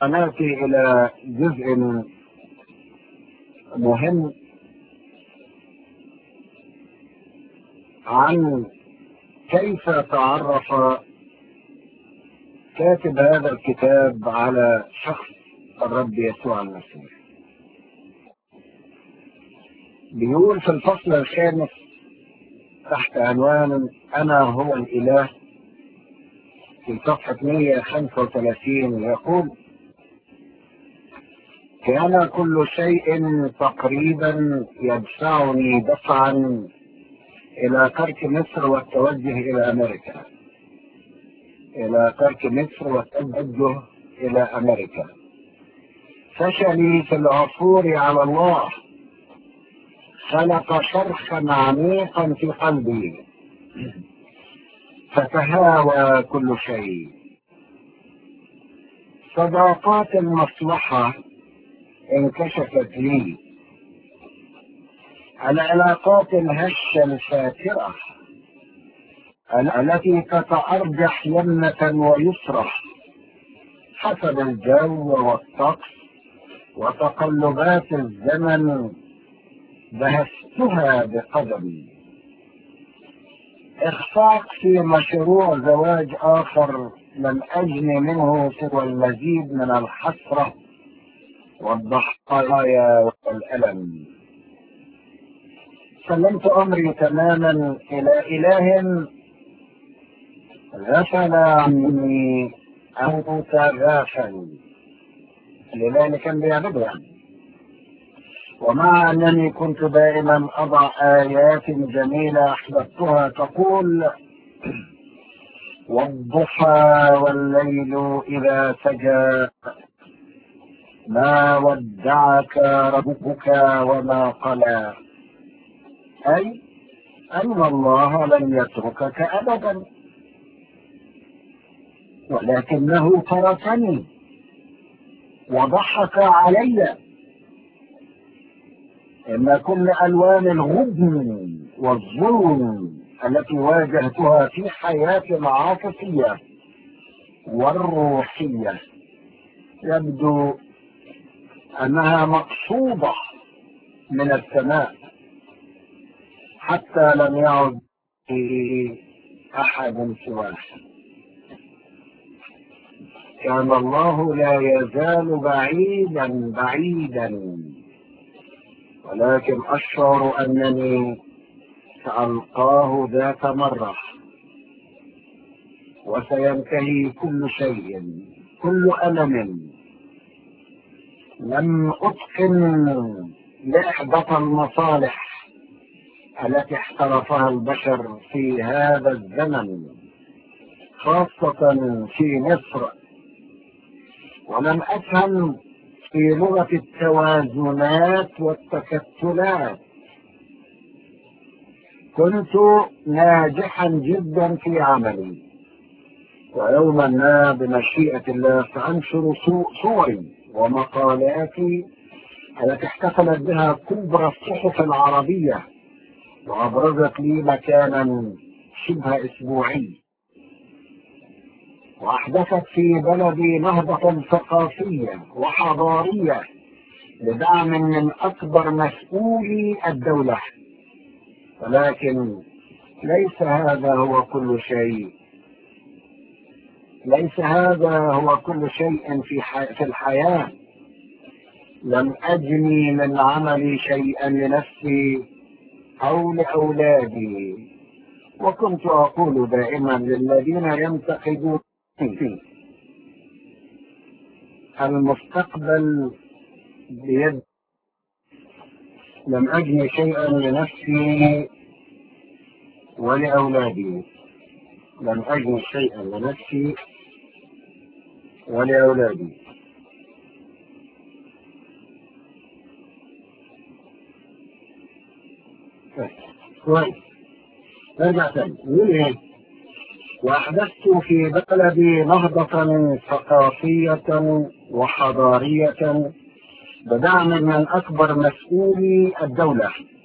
ناتي الى جزء مهم عن كيف تعرف كاتب هذا الكتاب على شخص الرب يسوع المسيح بيقول في الفصل الخامس تحت عنوان انا هو الاله في صفحة 135 يقول كان كل شيء تقريبا يدفعني دفعا الى ترك مصر والتوجه الى امريكا الى ترك مصر والتوجه الى امريكا فشلي في العثور على الله خلق شرخا عميقا في قلبي فتهاوى كل شيء صداقات المصلحة انكشفت لي العلاقات الهشة الفاترة التي تتأرجح يمنة ويسرى حسب الجو والطقس وتقلبات الزمن دهستها بقدمي اخفاق في مشروع زواج اخر لم اجني منه سوى المزيد من الحسرة والضحايا والألم سلمت امري تماما الى اله غفل عني او تغافل الاله اللي كان بيعبده يعني ومع أنني كنت دائما أضع آيات جميلة أحببتها تقول والضحى والليل إذا سجى ما ودعك ربك وما قلى أي أن الله لن يتركك أبدا ولكنه تركني وضحك علي إن كل ألوان الغبن والظلم التي واجهتها في حياتي العاطفية والروحية يبدو أنها مقصودة من السماء حتى لم يعد أحد سواه كان الله لا يزال بعيدا بعيدا ولكن أشعر أنني سألقاه ذات مرة وسينتهي كل شيء كل ألم لم أتقن لحظة المصالح التي احترفها البشر في هذا الزمن خاصة في مصر ولم أفهم في لغة التوازنات والتكتلات كنت ناجحا جدا في عملي ويوما ما بمشيئة الله سأنشر صوري ومقالاتي التي احتفلت بها كبرى الصحف العربية وأبرزت لي مكانا شبه أسبوعي وأحدثت في بلدي نهضة ثقافية وحضارية بدعم من أكبر مسؤولي الدولة ولكن ليس هذا هو كل شيء ليس هذا هو كل شيء في, في الحياة لم أجني من عملي شيئا لنفسي أو لأولادي وكنت أقول دائما للذين ينتقدون فيه المستقبل بيد لم أجني شيئا لنفسي ولأولادي لم أجني شيئا لنفسي ولأولادي كويس نرجع تاني نقول ايه وأحدثت في بلدي نهضة ثقافية وحضارية بدعم من أكبر مسؤولي الدولة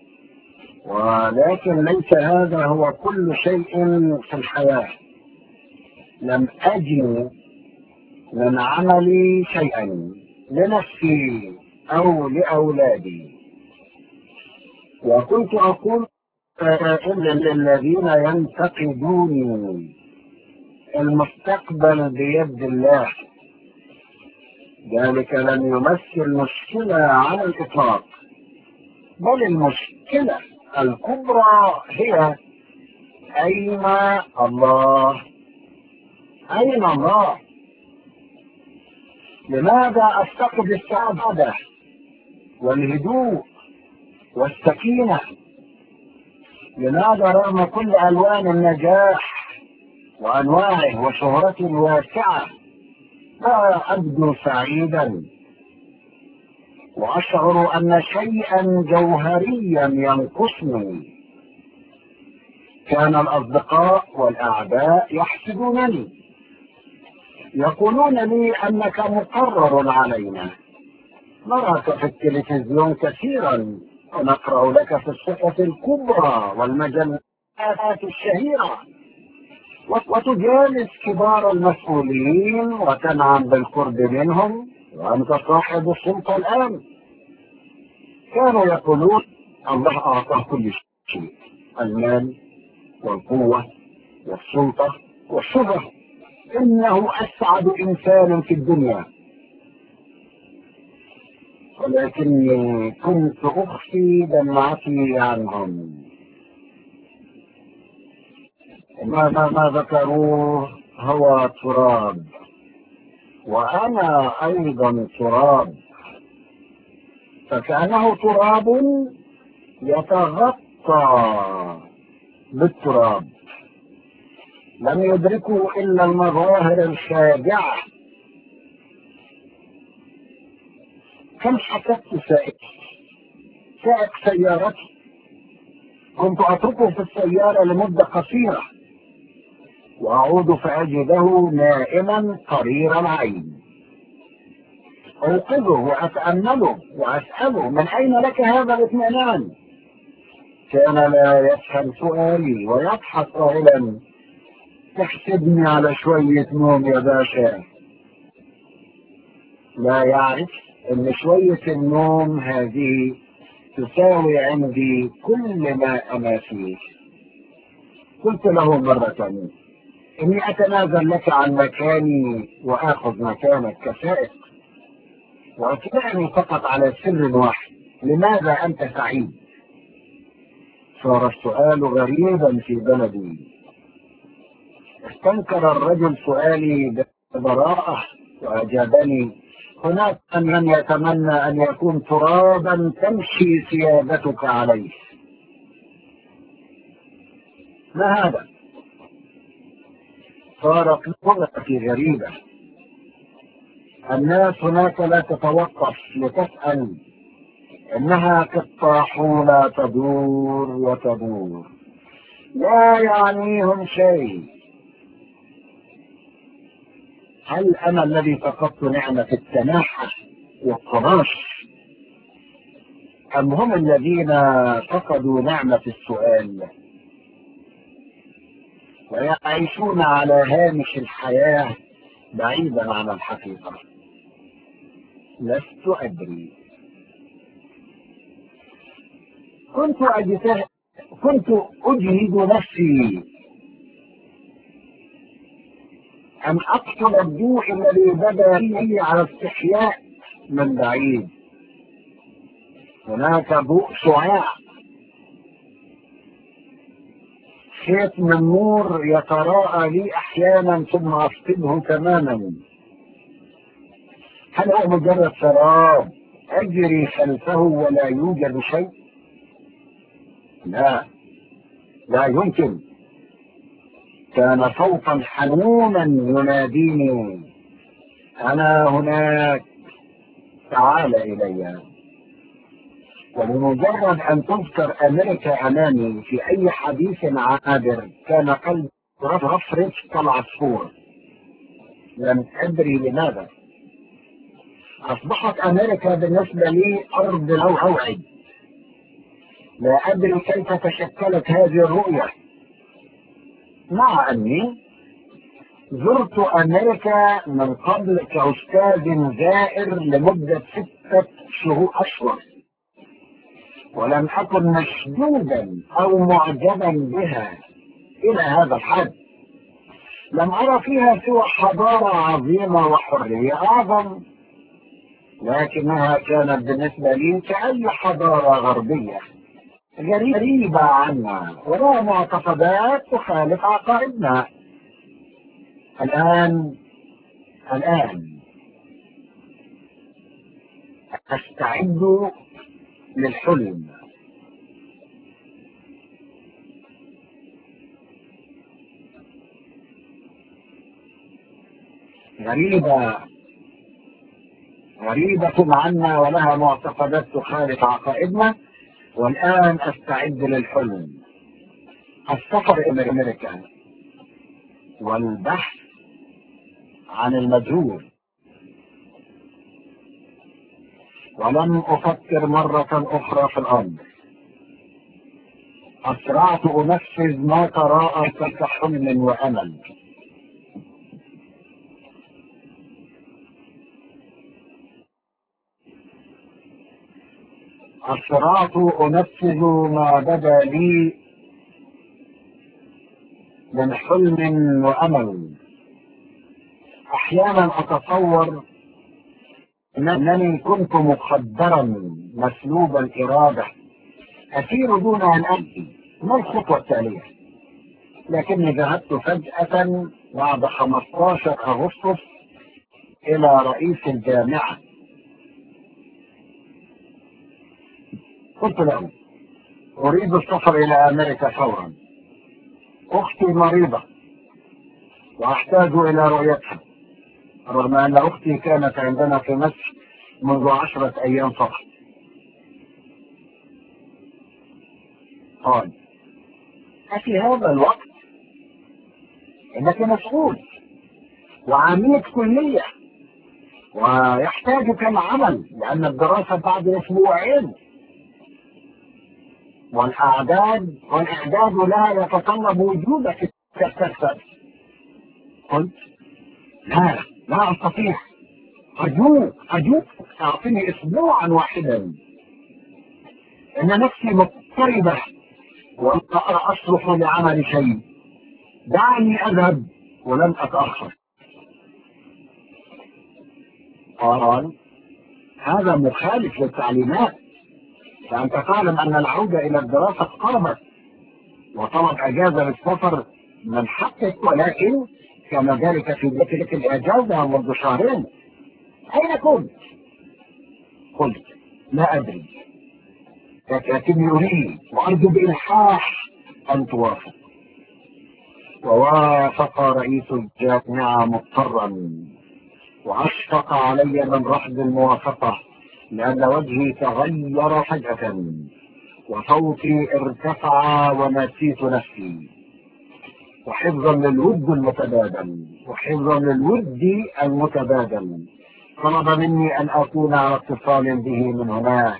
ولكن ليس هذا هو كل شيء في الحياة لم أجن من عملي شيئا لنفسي أو لأولادي وكنت أقول إلا للذين ينتقدوني المستقبل بيد الله ذلك لم يمثل مشكلة على الإطلاق بل المشكلة الكبرى هي أين الله أين الله لماذا أفتقد السعادة والهدوء والسكينة لماذا رغم كل ألوان النجاح وأنواعه وشهرته الواسعة لا أبدو سعيدا وأشعر أن شيئا جوهريا ينقصني كان الأصدقاء والأعداء يحسدونني يقولون لي أنك مقرر علينا نراك في التلفزيون كثيرا ونقرأ لك في الصحف الكبرى والمجلات الشهيرة وتجالس كبار المسؤولين وتنعم بالقرب منهم وأنت صاحب السلطة الآن كانوا يقولون الله أعطاه كل شيء المال والقوة والسلطة والشهرة إنه أسعد إنسان في الدنيا ولكني كنت أخفي دمعتي عنهم ما ما ما ذكروه هو تراب وأنا أيضا تراب فكأنه تراب يتغطى بالتراب لم يدركوا إلا المظاهر الخادعة كم حسبت سائق سائق سيارتي كنت أتركه في السيارة لمدة قصيرة وأعود فأجده نائما قرير العين أوقظه وأتأمله وأسأله من أين لك هذا الاطمئنان كان لا يفهم سؤالي ويضحك قائلا تحسدني على شوية نوم يا باشا لا يعرف ان شوية النوم هذه تساوي عندي كل ما انا فيه قلت له مرة اني اتنازل لك عن مكاني واخذ مكانك كسائق واطلعني فقط على سر واحد لماذا انت سعيد صار السؤال غريبا في بلدي استنكر الرجل سؤالي ببراءة وأجابني هناك من يتمنى أن يكون ترابا تمشي ثيابتك عليه ما هذا صارت لغتي غريبة الناس هناك لا تتوقف لتسأل إنها كالطاحونة تدور وتدور لا يعنيهم شيء هل أنا الذي فقدت نعمة التناحة والطراش أم هم الذين فقدوا نعمة السؤال ويعيشون على هامش الحياة بعيدا عن الحقيقة لست أدري كنت أجتهد كنت أجهد نفسي أن أقتل الضوء الذي بدا فيه على استحياء من بعيد هناك ضوء شعاع خيط من نور يتراءى لي أحيانا ثم أفقده تماما هل هو مجرد سراب أجري خلفه ولا يوجد شيء لا لا يمكن كان صوتا حنونا يناديني انا هناك تعال الي وبمجرد ان تذكر امريكا امامي في اي حديث عابر كان قلب رفرف كالعصفور لم ادري لماذا اصبحت امريكا بالنسبه لي ارض لو اوعد لا ادري كيف تشكلت هذه الرؤيه مع أني زرت أمريكا من قبل كأستاذ زائر لمدة ستة شهور أشهر ولم أكن مشدودا أو معجبا بها إلى هذا الحد لم أرى فيها سوى حضارة عظيمة وحرية أعظم لكنها كانت بالنسبة لي كأي حضارة غربية غريبة عنا ولها معتقدات تخالف عقائدنا الآن الآن أستعد للحلم غريبة غريبة عنا ولها معتقدات تخالف عقائدنا والآن أستعد للحلم السفر إلى أمريكا والبحث عن المجهول ولم أفكر مرة أخرى في الأمر أسرعت أنفذ ما تراءى كحلم وأمل أسرعت أنفذ ما بدا لي من حلم وأمل أحيانا أتصور أنني كنت مخدرا مسلوب الإرادة أسير دون أن أبكي ما الخطوة التالية لكني ذهبت فجأة بعد 15 أغسطس إلى رئيس الجامعة قلت له أريد السفر إلى أمريكا فورا أختي مريضة وأحتاج إلى رؤيتها رغم أن أختي كانت عندنا في مصر منذ عشرة أيام فقط قال أفي هذا الوقت إنك مسؤول وعميد كلية ويحتاجك العمل لأن الدراسة بعد أسبوعين والأعداد والإعداد لها يتطلب وجودك كالتكسر قلت لا لا أستطيع أرجوك أرجوك أعطني أسبوعا واحدا إن نفسي مضطربة وأنا أصلح لعمل شيء دعني أذهب ولن أتأخر قال هذا مخالف للتعليمات فأنت تعلم أن العودة إلى الدراسة قامت وطلب أجازة للسفر من حقك ولكن كان ذلك في ذلك الإجازة منذ شهرين أين كنت؟ قلت لا أدري لكني أريد وأرجو بإلحاح أن توافق ووافق رئيس الجامعة مضطرا وأشفق علي من رفض الموافقة لأن وجهي تغير فجأة وصوتي ارتفع ونسيت نفسي وحفظا للود المتبادل وحفظا للود المتبادل طلب مني أن أكون على اتصال به من هناك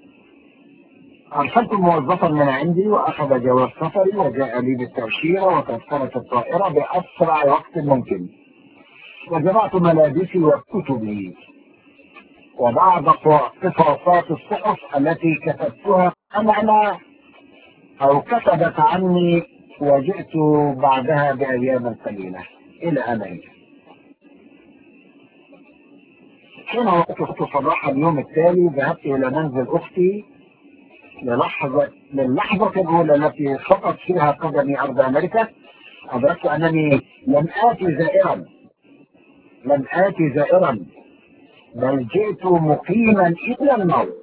أرسلت موظفا من عندي وأخذ جواز سفري وجاء لي بالتأشيرة وتذكرة الطائرة بأسرع وقت ممكن وجمعت ملابسي وكتبي وبعض قصاصات الصحف التي كتبتها أنا أو كتبت عني وجئت بعدها بأيام قليلة إلى أمريكا حين وقفت صباح اليوم التالي ذهبت إلى منزل أختي للحظة للحظة الأولى التي خطت فيها قدمي أرض أمريكا أدركت أنني لم آتي زائرا لم آتي زائرا بل جئت مقيما إلى الموت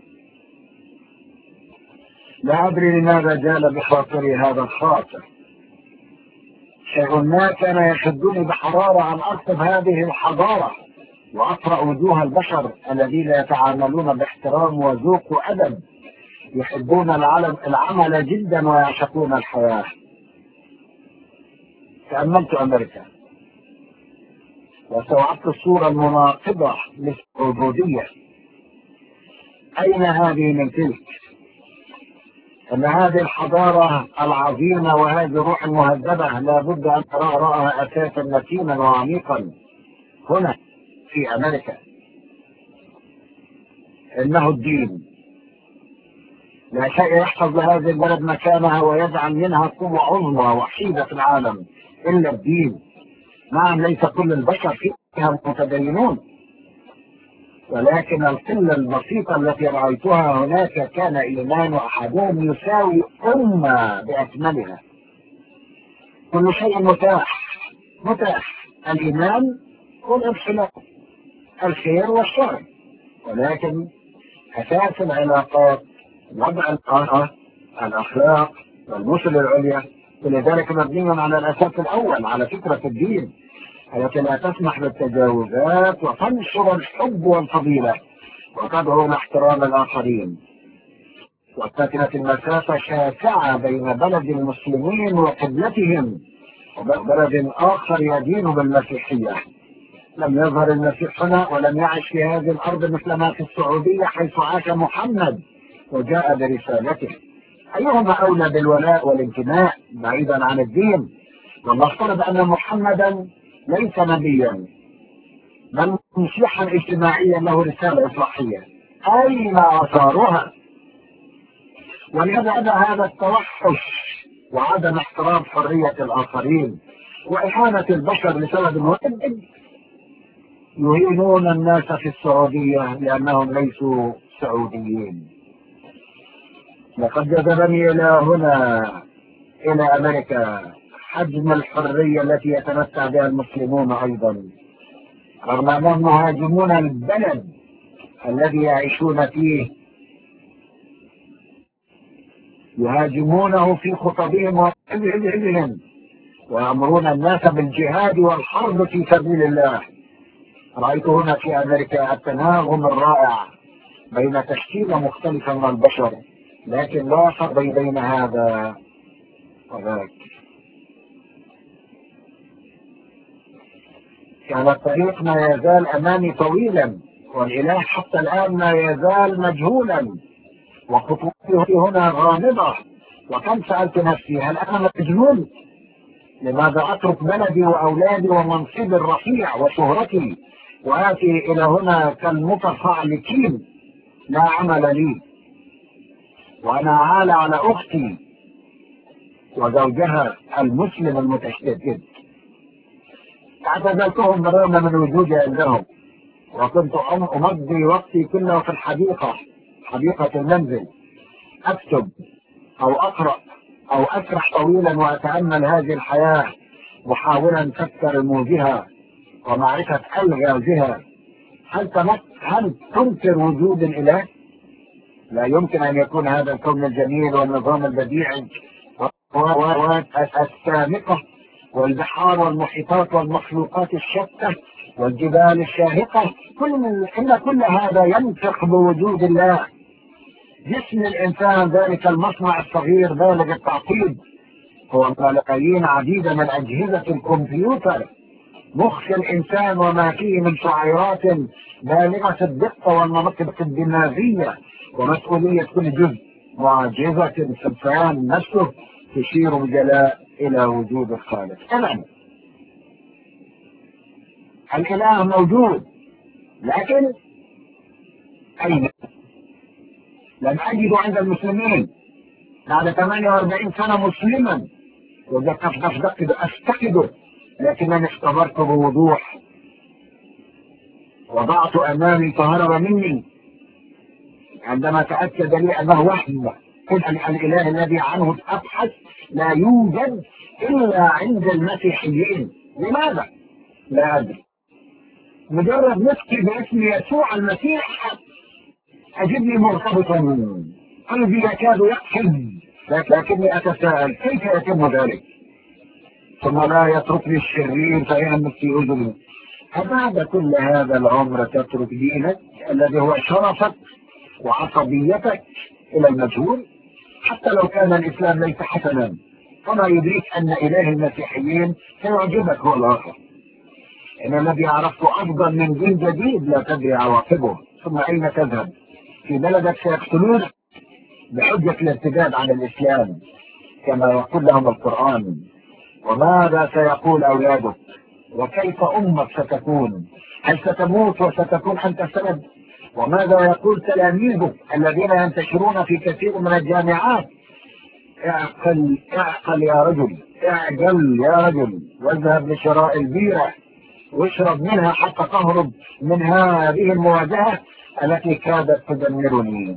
لا أدري لماذا جال بخاطري هذا الخاطر شيء ما كان يشدني بحرارة أن أكتب هذه الحضارة وأقرأ وجوه البشر الذين يتعاملون باحترام وذوق وأدب يحبون العلم العمل جدا ويعشقون الحياة تأملت أمريكا واستوعبت الصورة المناقضة للعبودية أين هذه من تلك أن هذه الحضارة العظيمة وهذه الروح المهذبة لابد أن ترى رأها أساسا متينا وعميقا هنا في أمريكا إنه الدين لا شيء يحفظ لهذه البلد مكانها ويجعل منها قوة عظمى وحيدة في العالم إلا الدين نعم ليس كل البشر فيها متدينون ولكن القلة البسيطة التي رأيتها هناك كان إيمان أحدهم يساوي أمة بأكملها كل شيء متاح متاح الإيمان والانحلال الخير والشر ولكن أساس العلاقات وضع القاعة الأخلاق والمثل العليا كل ذلك مبني على الأساس الأول على فكرة الدين التي لا تسمح بالتجاوزات وتنشر الحب والفضيلة وتدعو لاحترام الآخرين واتكلت المسافة شاسعة بين بلد المسلمين وقبلتهم وبلد آخر يدين بالمسيحية لم يظهر المسيح هنا ولم يعش في هذه الأرض مثل ما في السعودية حيث عاش محمد وجاء برسالته أيهما أولى بالولاء والانتماء بعيدا عن الدين ونفترض أن محمدا ليس نبيا بل مسيحا اجتماعيا له رسالة إصلاحية أين آثارها ولهذا أدى هذا التوحش وعدم احترام حرية الآخرين وإهانة البشر لسبب واحد يهينون الناس في السعودية لأنهم ليسوا سعوديين لقد جذبني إلى هنا إلى أمريكا حجم الحرية التي يتمتع بها المسلمون أيضا رغم أنهم يهاجمون البلد الذي يعيشون فيه يهاجمونه في خطبهم وعلمهم ويأمرون الناس بالجهاد والحرب في سبيل الله رأيت هنا في أمريكا التناغم الرائع بين تشكيلة مختلفة من البشر لكن لا فرق بين هذا وذاك كان الطريق ما يزال أمامي طويلا والإله حتى الآن ما يزال مجهولا وخطوتي هنا غامضة وكم سألت نفسي هل أنا مجنون لماذا أترك بلدي وأولادي ومنصبي الرفيع وشهرتي وآتي إلى هنا كالمتفعلكين لا عمل لي وأنا عال على أختي وزوجها المسلم المتشدد اعتزلتهم بالرغم من وجودي عندهم وكنت أمضي وقتي كله في الحديقة حديقة المنزل أكتب أو أقرأ أو أسرح طويلا وأتأمل هذه الحياة محاولا فك رموزها ومعرفة ألغازها هل تمت هل تنكر وجود الإله؟ لا يمكن أن يكون هذا الكون الجميل والنظام البديع السامقة والبحار والمحيطات والمخلوقات الشتى والجبال الشاهقة كل إن كل هذا ينطق بوجود الله جسم الإنسان ذلك المصنع الصغير بالغ التعقيد هو ملايين عديدة من أجهزة الكمبيوتر مخ الإنسان وما فيه من شعيرات بالغة الدقة والمناطق الدماغية ومسؤولية كل جزء معجزة الإنسان نفسه تشير بجلاء إلى وجود الخالق أبدا الإله موجود لكن أين لم أجد عند المسلمين بعد 48 سنة مسلما وذكر أفتقده لكنني اختبرت بوضوح وضعت أمامي فهرب مني عندما تأكد لي أنه وهم الإله الذي عنه أبحث لا يوجد إلا عند المسيحيين لماذا؟ لا أدري مجرد نفسي باسم يسوع المسيح أجدني مرتبطا قلبي يكاد يقفز لكني أتساءل كيف يتم ذلك؟ ثم لا يتركني الشرير فيهمس في أذني أبعد كل هذا العمر تترك دينك الذي هو شرفك وعصبيتك إلى المجهول حتى لو كان الإسلام ليس حسنا وما يدريك أن إله المسيحيين سيعجبك هو الآخر إن الذي عرفته أفضل من دين جديد لا تدري عواقبه ثم أين تذهب في بلدك سيقتلونك بحجة الارتداد عن الإسلام كما يقول لهم القرآن وماذا سيقول أولادك وكيف أمك ستكون هل ستموت وستكون أنت سبب وماذا يقول تلاميذك الذين ينتشرون في كثير من الجامعات اعقل اعقل يا رجل اعجل يا رجل واذهب لشراء البيرة واشرب منها حتى تهرب من هذه المواجهة التي كادت تدمرني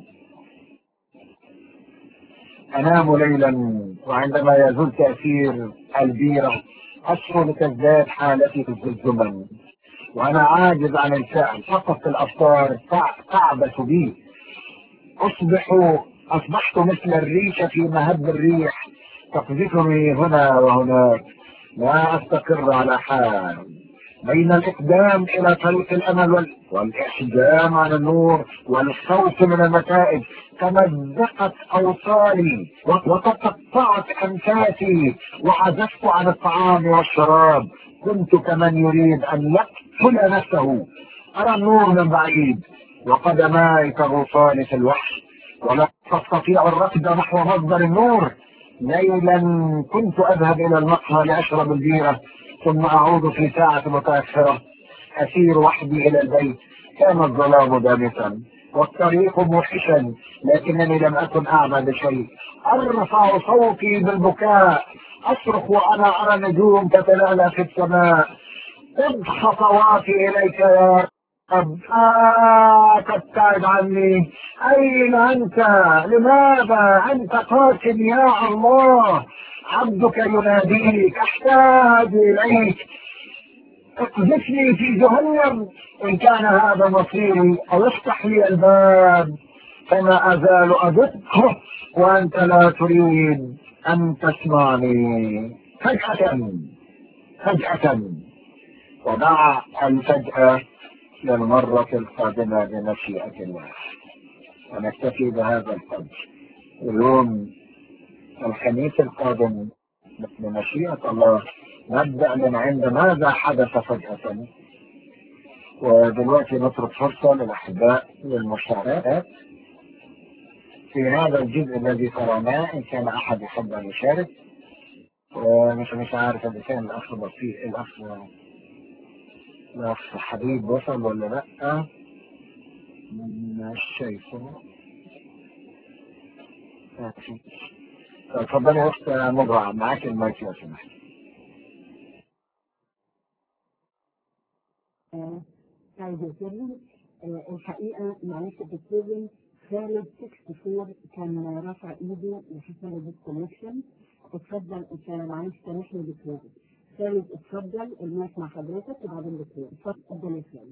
أنام ليلا وعندما يزول تأثير البيرة أشعر لتزداد حالتي في الزمن وأنا عاجز عن الفعل فقط الأفكار تعبث بي أصبح أصبحت مثل الريشة في مهب الريح تقذفني هنا وهناك لا أستقر على حال بين الإقدام إلى طريق الأمل والإحجام عن النور والخوف من النتائج تمزقت أوصالي وتقطعت أنفاسي وعزفت عن الطعام والشراب كنت كمن يريد أن يقتل نفسه أرى النور من بعيد وقدماي كغصان في الوحش ولا تستطيع الركض نحو مصدر النور ليلا كنت أذهب إلى المقهى لأشرب البيرة ثم أعود في ساعة متأخرة أسير وحدي إلى البيت كان الظلام دامسا والطريق موحشا لكنني لم أكن أعمى بشيء أرفع صوتي بالبكاء أصرخ وأنا أرى نجوم تتلالى في السماء خذ خطواتي إليك يا رب آه تبتعد عني أين أنت لماذا أنت قاسم يا الله عبدك يناديك أحتاج إليك اقذفني في جهنم إن كان هذا مصيري أو افتح لي الباب فما أزال أدقه وأنت لا تريد أن تسمعني فجأة فجأة ودع الفجأة للمرة القادمة بمشيئة الله ونكتفي بهذا القدر اليوم الخميس القادم بمشيئة الله نبدأ من عند ماذا حدث فجأة ودلوقتي نترك فرصة للأحباء للمشاركات في هذا الجزء الذي قرأناه إن كان أحد يحب أن يشارك ومش مش عارف إذا كان الأخ بسيط الأخ الأخ حبيب وصل ولا لأ مش شايفه اتفضلي يا أخت مضرع معاك المايك لو سمحت عايز يسلم الحقيقة معلش بتسلم خالد 64 كان رافع ايده لحسن الديسكونكشن اتفضل انت معلش سامحني بكريدت خالد اتفضل المايك مع حضرتك وبعدين بكريدت اتفضل يا خالد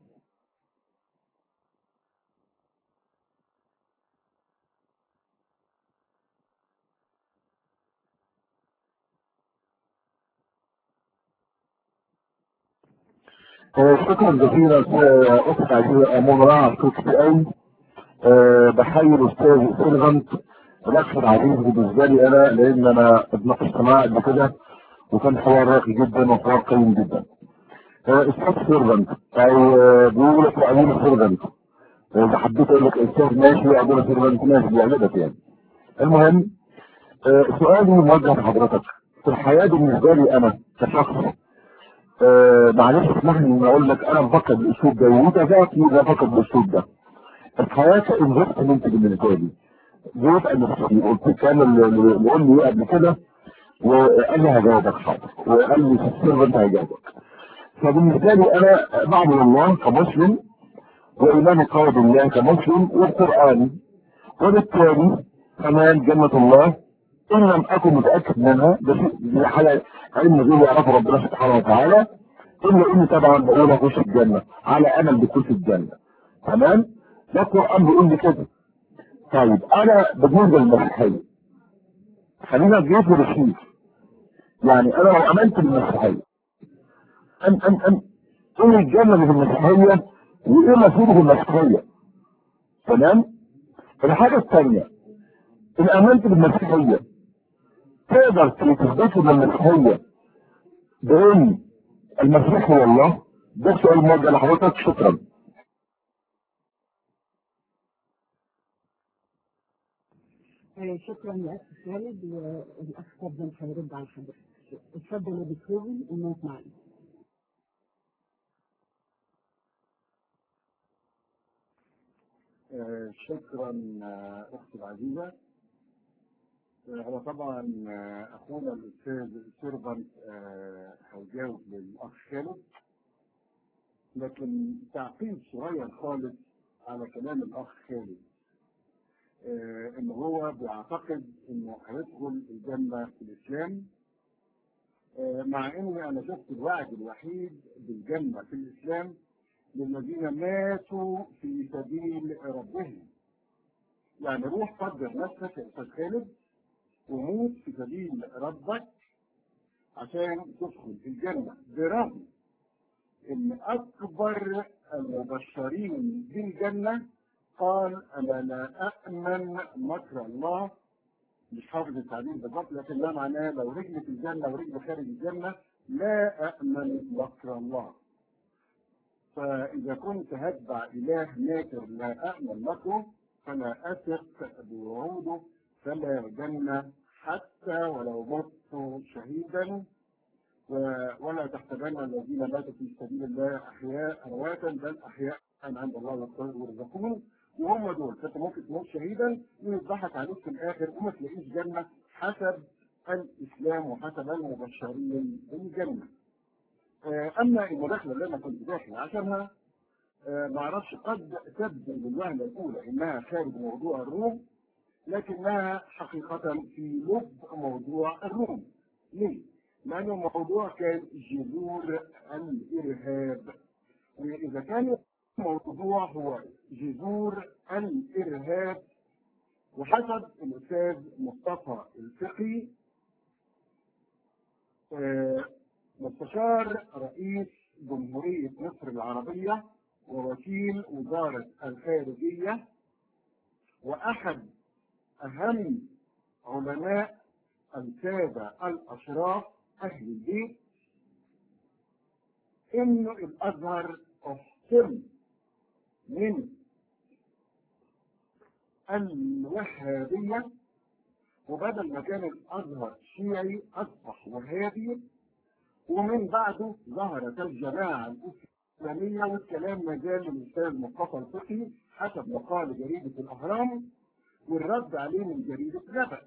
شكرا جزيلا اخت عزيزه منى صوت قوي بحيي الاستاذ سيلفنت الاخ العزيز بالنسبه لي انا لان انا اتناقشت معاه قبل كده وكان حوار راقي جدا وحوار قيم جدا. استاذ سيرفنت او بيقول لك ابونا سيرفنت اذا حبيت اقول لك استاذ ماشي ابونا سيرفنت ماشي بيعجبك يعني. المهم سؤالي موجه لحضرتك في الحياه بالنسبه لي انا كشخص آه معلش اسمح لي ان اقول لك انا بفكر بالاسلوب ده وانت ذاتي بفكر بالاسلوب ده الحياه انفستمنت بالنسبه لي جيت نفسي قلت كان اللي قال لي قبل كده وقال لي هجاوبك حاضر وقال لي في السر انت هجاوبك فبالنسبه لي انا بعبد الله كمسلم وايماني قوي بالله كمسلم والقران وبالتالي كمان جنه الله ان لم اكن متاكد منها بس دي حاله علم غير يعرفه ربنا سبحانه وتعالى الا اني طبعا بقول اخش الجنه على امل دخول في الجنه تمام ده القران بيقول لي كده طيب انا بالنسبه للمسيحيه خلينا نجيب رسيف يعني انا لو امنت بالمسيحيه ام ام ام ايه الجنه اللي في المسيحيه وايه مفيده في المسيحيه تمام الحاجه الثانيه ان امنت بالمسيحيه تقدر تثبت من المسيحية بان المسيح هو الله ده سؤال موجه لحضرتك شكرا آه، شكرا يا أخ خالد والأخ فضل هيرد على حضرتك اتفضل يا بيتهوفن النوت معنا آه، شكرا آه، اختي العزيزه آه، هو طبعا آه، اخونا الاستاذ سيرفنت آه، هيجاوب للاخ خالد لكن تعقيب صغير خالص على كلام الاخ خالد آه، ان هو بيعتقد انه هيدخل الجنه في الاسلام آه، مع اني انا شفت الوعد الوحيد بالجنه في الاسلام للذين ماتوا في سبيل ربهم يعني روح قدر نفسك يا استاذ خالد وموت في سبيل ربك عشان تدخل الجنة برغم ان اكبر المبشرين بالجنة قال انا لا اامن مكر الله مش حافظ التعبير بالضبط لكن ده معناه لو رجل في الجنة ورجل خارج الجنة لا أأمن مكر الله فإذا كنت هتبع إله ماكر لا أأمن مكره فلا أثق بوعوده فلا جنة حتى ولو مت شهيدا و- ولا تحسبن الذين ماتوا في سبيل الله أحياء أمواتا بل أحياء عند الله يرزقون وهم دول فأنت ممكن تموت شهيدا ويضحك عليك في الآخر وما تلاقيش جنة حسب الإسلام وحسب المبشرين بالجنة. آه، أما المداخلة اللي أنا كنت داخل عشانها آه، معرفش قد تبدو بالوهلة الأولى إنها خارج موضوع الروم لكنها حقيقة في لب موضوع الروم. ليه؟ لأنه الموضوع كان جذور الإرهاب. وإذا كان الموضوع هو جذور الإرهاب وحسب الأستاذ مصطفى الفقي آه، مستشار رئيس جمهورية مصر العربية ووكيل وزارة الخارجية وأحد أهم علماء السادة الأشراف أهل البيت إنه الأزهر أحسن من الوهابية وبدل ما كان الأزهر شيعي أصبح وهابي ومن بعده ظهرت الجماعة الإسلامية والكلام ما زال للأستاذ مصطفى الفقي حسب مقال جريدة الأهرام والرد عليه من جريدة نبأ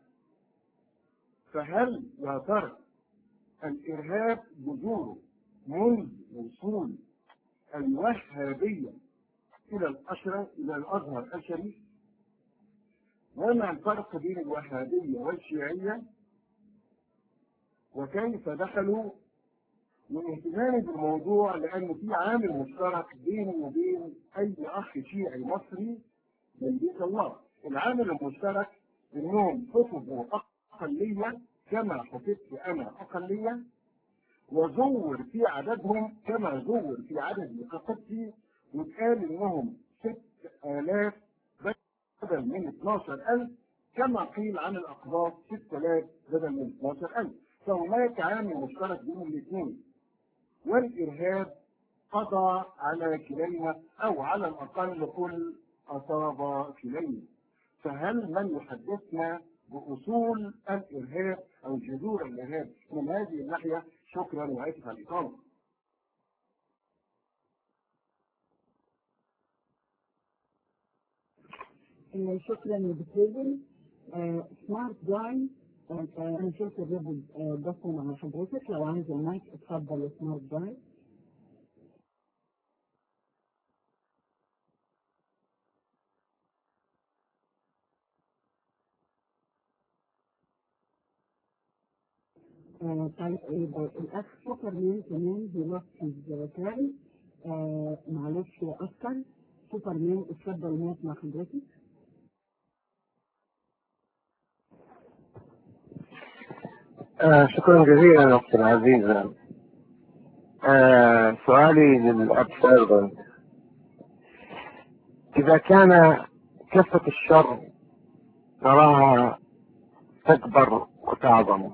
فهل يا ترى الإرهاب جذوره منذ وصول الوهابية إلى الأشرف إلى الأزهر الشريف وما الفرق بين الوهابية والشيعية وكيف دخلوا من اهتمامي بالموضوع لأن في عامل مشترك بيني وبين أي أخ شيعي مصري من بيت الله العامل المشترك إنهم حفظوا أقلية كما حفظت أنا أقلية وزور في عددهم كما زور في عدد قصتي واتقال إنهم ست آلاف بدل من 12000 كما قيل عن الأقباط 6000 بدل من 12000 فهناك عامل مشترك بين الاثنين والإرهاب قضى على كلينا أو على الأقل قل أصاب كلينا فهل من يحدثنا بأصول الإرهاب أو جذور الإرهاب من هذه الناحية شكرا وآسف على الإطالة آه، شكرا يا بيتهوفن سمارت جاي انا شفت الريبل بصوا مع حضرتك لو عايز المايك اتفضل يا سمارت جاي آه، طيب يبقى الاخ سوبرمان كمان بيلخص كلام آه، معلش يا اسكر سوبرمان اتفضل المايك مع حضرتك آه شكرا جزيلا أختي العزيزة آه سؤالي للأب سيرفنت إذا كان كفة الشر نراها تكبر وتعظم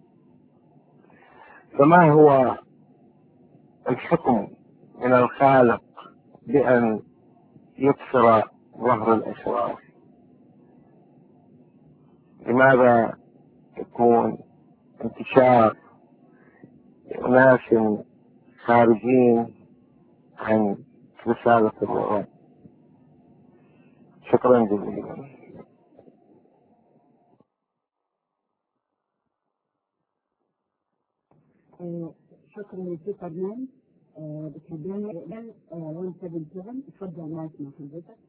فما هو الحكم من الخالق بأن يكسر ظهر الأشرار لماذا يكون انتشار أناس خارجين عن رسالة الرؤى شكرا جزيلا آه، شكرا لسوبر مان آه، بتحبنا اقبل 177 اتفضل معاك مع حضرتك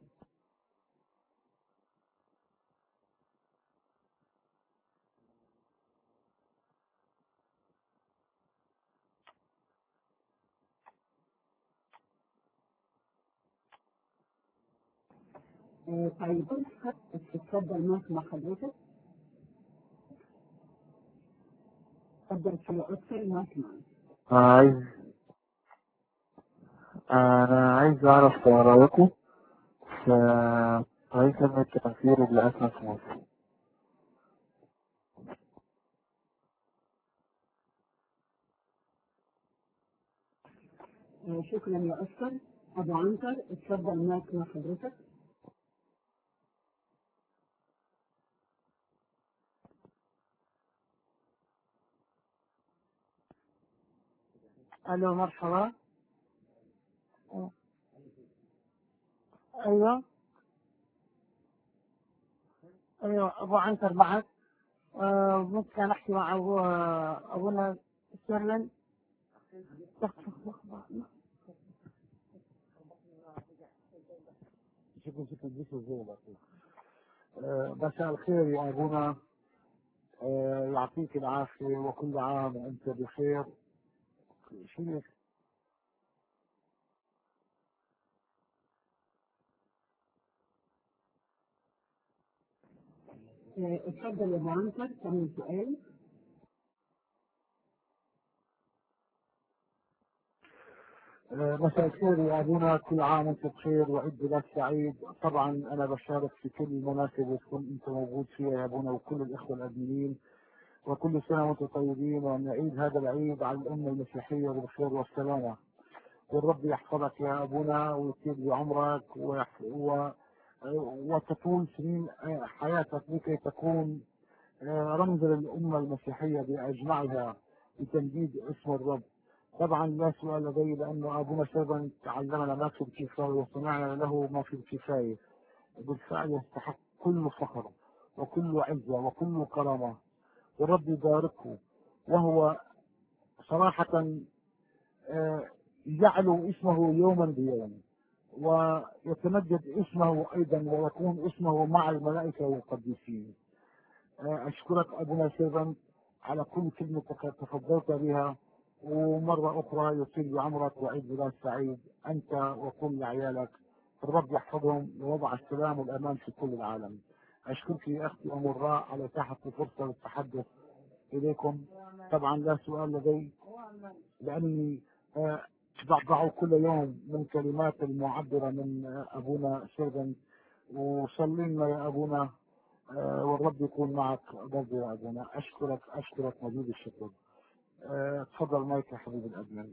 آه، طيب اتفضل معاك مع حضرتك اتفضل في اكثر معاك معاك عايز أنا عايز أعرف رأيكم في رئيس لجنة التأثير اللي أسمى في مصر آه، شكرا يا أسكر أبو عنتر اتفضل معك مع حضرتك الو مرحبا ايوه ايوه ابو عنتر معك آه، ممكن احكي مع ابو ابونا ستيرلين شكرا شكرا جدا زي آه، مساء الخير يا أبونا آه، يعطيك العافية وكل عام وأنت بخير شو آه، اتفضل يا أبو عنتر كمل سؤال آه، مساء الخير يا أبونا كل عام وأنت بخير وعيد ميلاد سعيد طبعا أنا بشارك في كل مناسبة تكون أنت موجود فيها يا أبونا وكل الإخوة الأدميين وكل سنة وأنتم طيبين وأن نعيد هذا العيد على الأمة المسيحية بالخير والسلامة والرب يحفظك يا أبونا ويطيب بعمرك ويح- و... وتطول سنين حياتك لكي تكون آه، رمز للأمة المسيحية بأجمعها لتمجيد اسم الرب طبعا لا سؤال لدي لأنه أبونا سيرفن علمنا ما في الكفاية وصنعنا له ما في الكفاية بالفعل يستحق كل فخر وكل عزة وكل كرامة والرب يباركه وهو صراحة آه، يعلو اسمه يوما بيوم ويتمجد اسمه أيضا ويكون اسمه مع الملائكة والقديسين آه، أشكرك أبونا سيرفن على كل كلمة تك- تفضلت بها ومرة أخرى يطيل بعمرك وعيد ميلاد سعيد أنت وكل عيالك الرب يحفظهم ووضع السلام والأمان في كل العالم أشكرك يا أختي أم الراء على إتاحة الفرصة للتحدث إليكم طبعا لا سؤال لدي لأني آه، ضعضع كل يوم من كلمات المعبرة من آه، أبونا سيرفن وصلي لنا يا أبونا آه، والرب يكون معك برضه يا أبونا أشكرك أشكرك مزيد الشكر آه، تفضل مايك يا حبيبي الأجمل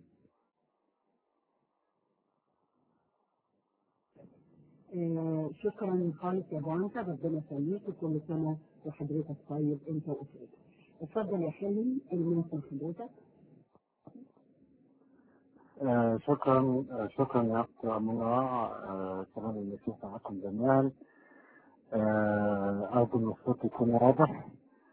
آه، شكرا خالص يا أبو عنتر ربنا يخليك وكل سنة وحضرتك طيب أنت وأسرتك اتفضل يا حلمي المنصب حضرتك آه، شكرا آه، شكرا يا أخت أمينة آه، سلام المسيح معكم جميعا آه، أرجو أن الصوت يكون واضح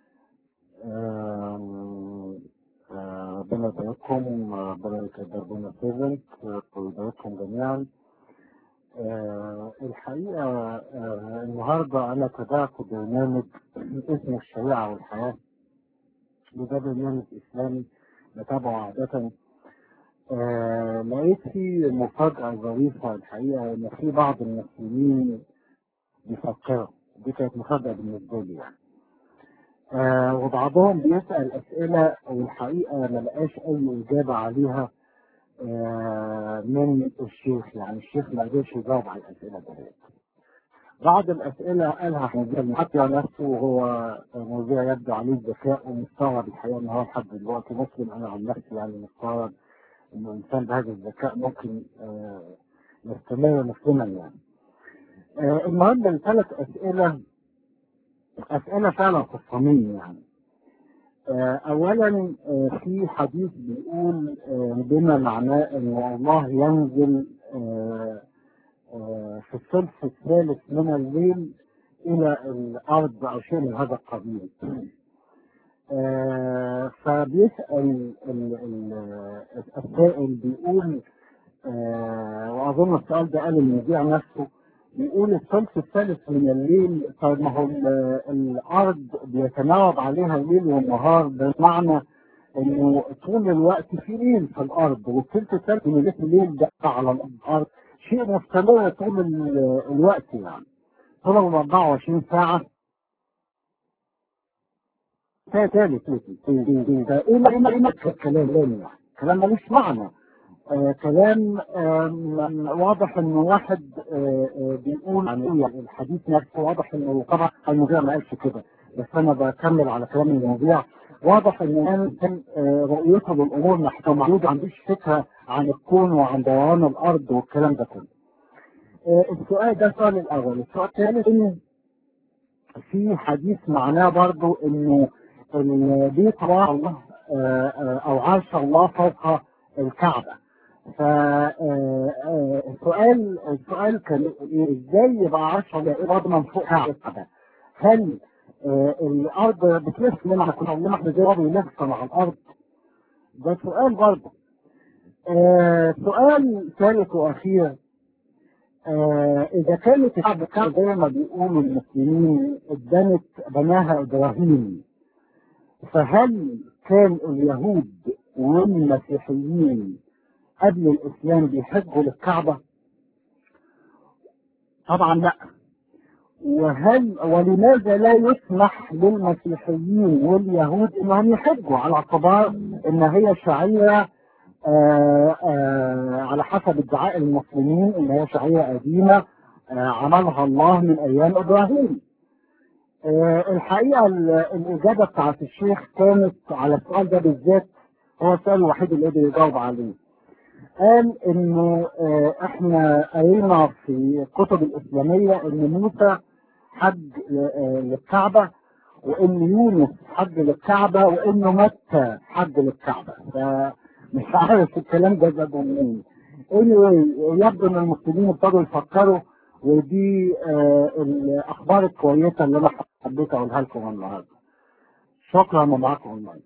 آه، آه، ربنا يبارككم آه، ربنا يكبرنا سيفنت ويبارككم جميعا آه، الحقيقة آه، النهاردة أنا تابعت برنامج اسمه الشريعة والحياة وده برنامج إسلامي بتابعه عادة آه، لقيت فيه مفاجأة ظريفة الحقيقة إن في بعض المسلمين بيفكروا دي كانت مفاجأة بالنسبة لي يعني آه، وبعضهم بيسأل أسئلة والحقيقة ما لقاش أي إجابة عليها آه، من الشيخ يعني الشيخ ما قدرش يجاوب على الأسئلة دي بعض الأسئلة قالها حمزة حتى نفسه وهو موضوع يبدو عليه الذكاء ومستغرب الحقيقة إن هو لحد دلوقتي مسلم أنا عن نفسي يعني مستغرب إن الإنسان بهذا الذكاء ممكن آه، يستمر مسلما يعني. آه، المهم الثلاث أسئلة أسئلة فعلا في الصميم يعني آه، أولا آه، في حديث بيقول آه، بما معناه أن الله ينزل آه، آه، في الثلث الثالث من الليل إلى الأرض أو شيء من هذا القبيل آه، فبيسأل ال- ال- السائل بيقول آه، وأظن السؤال ده قال المذيع نفسه بيقول الثلث الثالث من الليل طيب ما هو ال- الأرض بيتناوب عليها الليل والنهار بمعنى إنه طول الوقت في ليل في الأرض والثلث الثالث من الليل ده على الأرض شيء مستمر طول ال- الوقت يعني طول ال 24 ساعة ثالث مثل ايه ما ما ما الكلام يعني كلام ملوش معنى آه كلام آم، واضح انه واحد آه آه بيقول عن الحديث نفسه واضح انه طبعا المذيع ما قالش كده بس انا بكمل على كلام المذيع واضح انه كان كان آه رؤيته للامور محكمه ما عندوش فكره عن الكون وعن دوران الارض والكلام ده كله. آه السؤال ده السؤال الاول، السؤال الثالث انه في حديث معناه برضو انه البيت الله آه، آه، او عرش الله فوق الكعبه فالسؤال السؤال كان إيه؟ ازاي يبقى عرش الله برضه من فوق الكعبه هل آه، الارض بتلف لما كنا بنقول احنا زي برضه يلف مع الارض ده سؤال برضه آه، سؤال ثالث واخير آه، إذا كانت الكعبة كعبة زي ما بيقولوا المسلمين اتبنت بناها إبراهيم فهل كان اليهود والمسيحيين قبل الإسلام بيحجوا للكعبة؟ طبعا لا وهل ولماذا لا يسمح للمسيحيين واليهود انهم يحجوا على اعتبار ان هي شعيره آه آه على حسب ادعاء المسلمين ان هي شعيره قديمه آه عملها الله من ايام ابراهيم. آه الحقيقه ال- الاجابه بتاعت الشيخ كانت على السؤال ده بالذات هو السؤال الوحيد اللي قدر يجاوب عليه. قال انه آه احنا قرينا في الكتب الاسلاميه ان موسى حج آه، للكعبه وان يونس حج للكعبه وانه متى حج للكعبه فمش عارف الكلام ده جابه منين anyway يبدو ان المسلمين ابتدوا يفكروا ودي آه الاخبار الكويسه اللي انا حبيت اقولها لكم النهارده شكرا ومعاكم المايك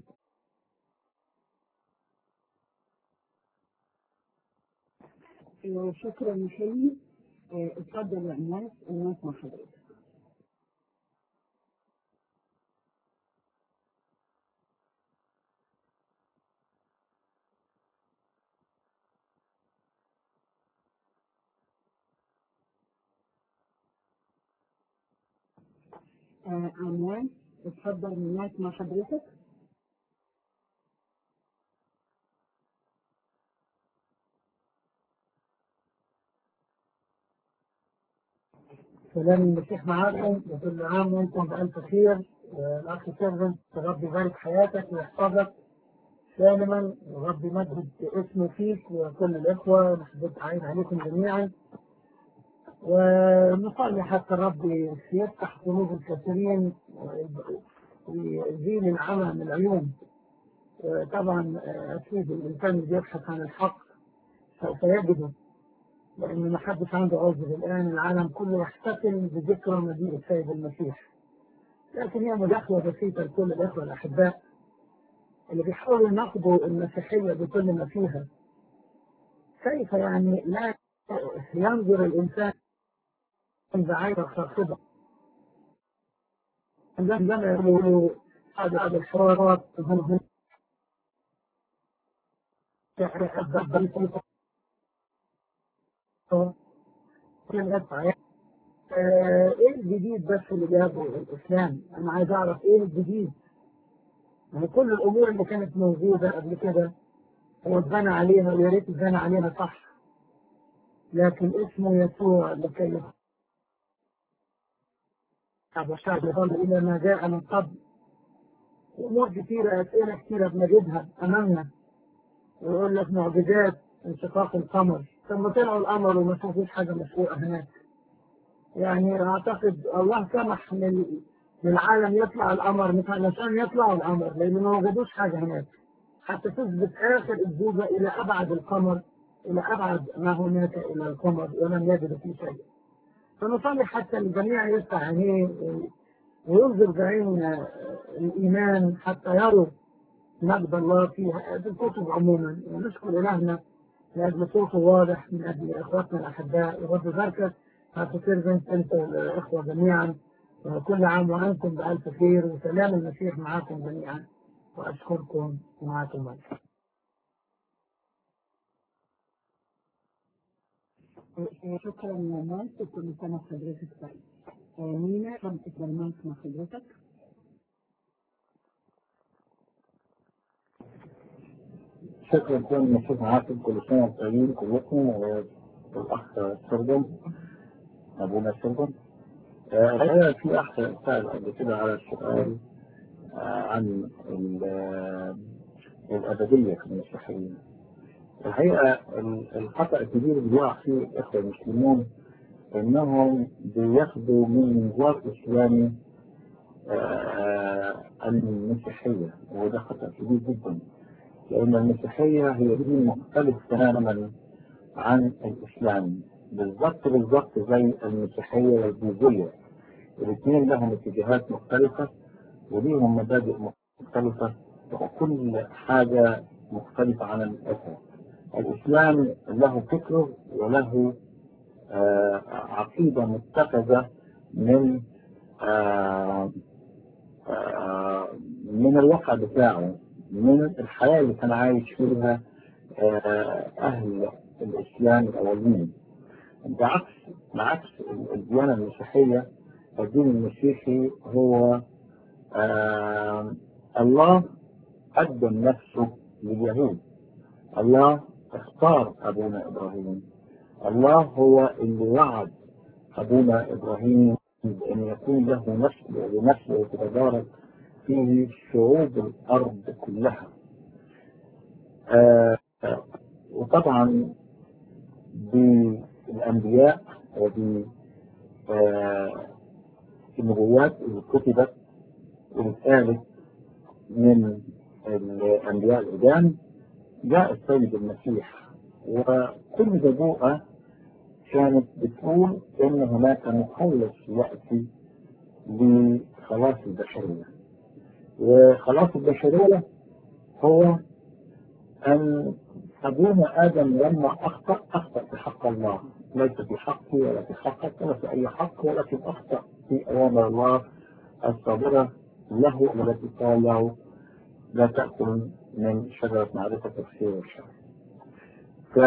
آه، شكرا يا حلمي آه، اتفضل يا الناس الناس مع حضرتك آه، عنوان اتفضل الناس مع حضرتك سلام المسيح معاكم وكل عام وانتم بألف خير آه، الأخ سيرفنت ربي يبارك حياتك ويحفظك سالما وربي يمجد اسمه فيك وكل الإخوة نحب عين عليكم جميعا ونصلي حتى ربي يفتح قلوب الكثيرين ويزيل العمى من العيون آه، طبعا آه، أكيد الإنسان اللي بيبحث عن الحق سوف يجده لأن ما حدش عنده عذر الآن العالم كله يحتفل بذكرى مجيء السيد المسيح لكن هي مداخلة بسيطة لكل الإخوة الأحباء اللي بيحاولوا يناقضوا المسيحية بكل ما فيها كيف يعني لا ينظر الإنسان بعين خاصبة عندما يقولوا هذا هذا الحوارات هم هم آه، ايه الجديد بس اللي جابه الاسلام؟ انا عايز اعرف ايه الجديد؟ يعني كل الامور اللي كانت موجوده قبل كده هو اتبنى عليها ويا ريت اتبنى عليها صح. لكن اسمه يسوع لكي شعب الشعب يظل الى ما جاء من قبل. امور كثيره اسئله كثيره بنجدها امامنا ويقول لك معجزات انشقاق القمر ثم طلعوا القمر وما شافوش حاجه مشروعه هناك يعني اعتقد الله سمح لل- للعالم يطلع القمر مش علشان يطلعوا القمر لان ما وجدوش حاجه هناك حتى تثبت اخر الزوجه الى ابعد القمر الى ابعد ما هناك الى القمر ولم يجدوا فيه شيء فنصلي حتى الجميع يفتح عينيه وينظر بعين الايمان حتى يروا مجد الله في هذه الكتب عموما ونشكر الهنا لاجل صوته واضح من اجل اخواتنا الاحباء ورب بركه هاتوا سيرفنت انت والاخوه جميعا وكل عام وانتم بالف خير وسلام المسيح معكم جميعا واشكركم ومعكم مجد شكرا يا مايك وكل سنة وحضرتك طيب. آه، مينا كم المايك مع حضرتك؟ شكرا كون نشوف معاكم كل سنة وانتم طيبين كلكم والأخ سردم أبونا سردم آه، الحقيقة في أخ سأل قبل كده على السؤال آه، عن ال- آه، الأبدية في المسيحيين الحقيقة ال- الخطأ الكبير اللي بيقع فيه الإخوة المسلمون إنهم بياخدوا من منظار إسلامي آه، المسيحية وده خطأ كبير جدا لأن المسيحية هي دين مختلف تماما عن الإسلام بالضبط بالضبط زي المسيحية والبوذية الاثنين لهم اتجاهات مختلفة وليهم مبادئ مختلفة وكل حاجة مختلفة عن الأخرى الإسلام له فكره وله آه، عقيدة متخذة من آه، آه، من الواقع بتاعه من الحياة اللي كان عايش فيها آه، أهل الإسلام الأولين بعكس بعكس الديانة المسيحية الدين المسيحي هو آه، الله قدم نفسه لليهود الله اختار أبونا إبراهيم الله هو اللي وعد أبونا إبراهيم بأن يكون له نسل ونسل يتبارك فيه شعوب الأرض كلها آه وطبعا بالأنبياء وبالنبوات اللي كتبت واللي اتقالت من الأنبياء القدام جاء السيد المسيح وكل نبوءة كانت بتقول ان هناك مخلص ياتي لخلاص البشريه وخلاص البشريه هو ان ابونا ادم لما اخطا اخطا في حق الله ليس في حقي ولا في حقك ولا في اي حق ولكن اخطا في اوامر الله الصادره له والتي قال له لا تاكل من شجره معرفه الخير والشر. ف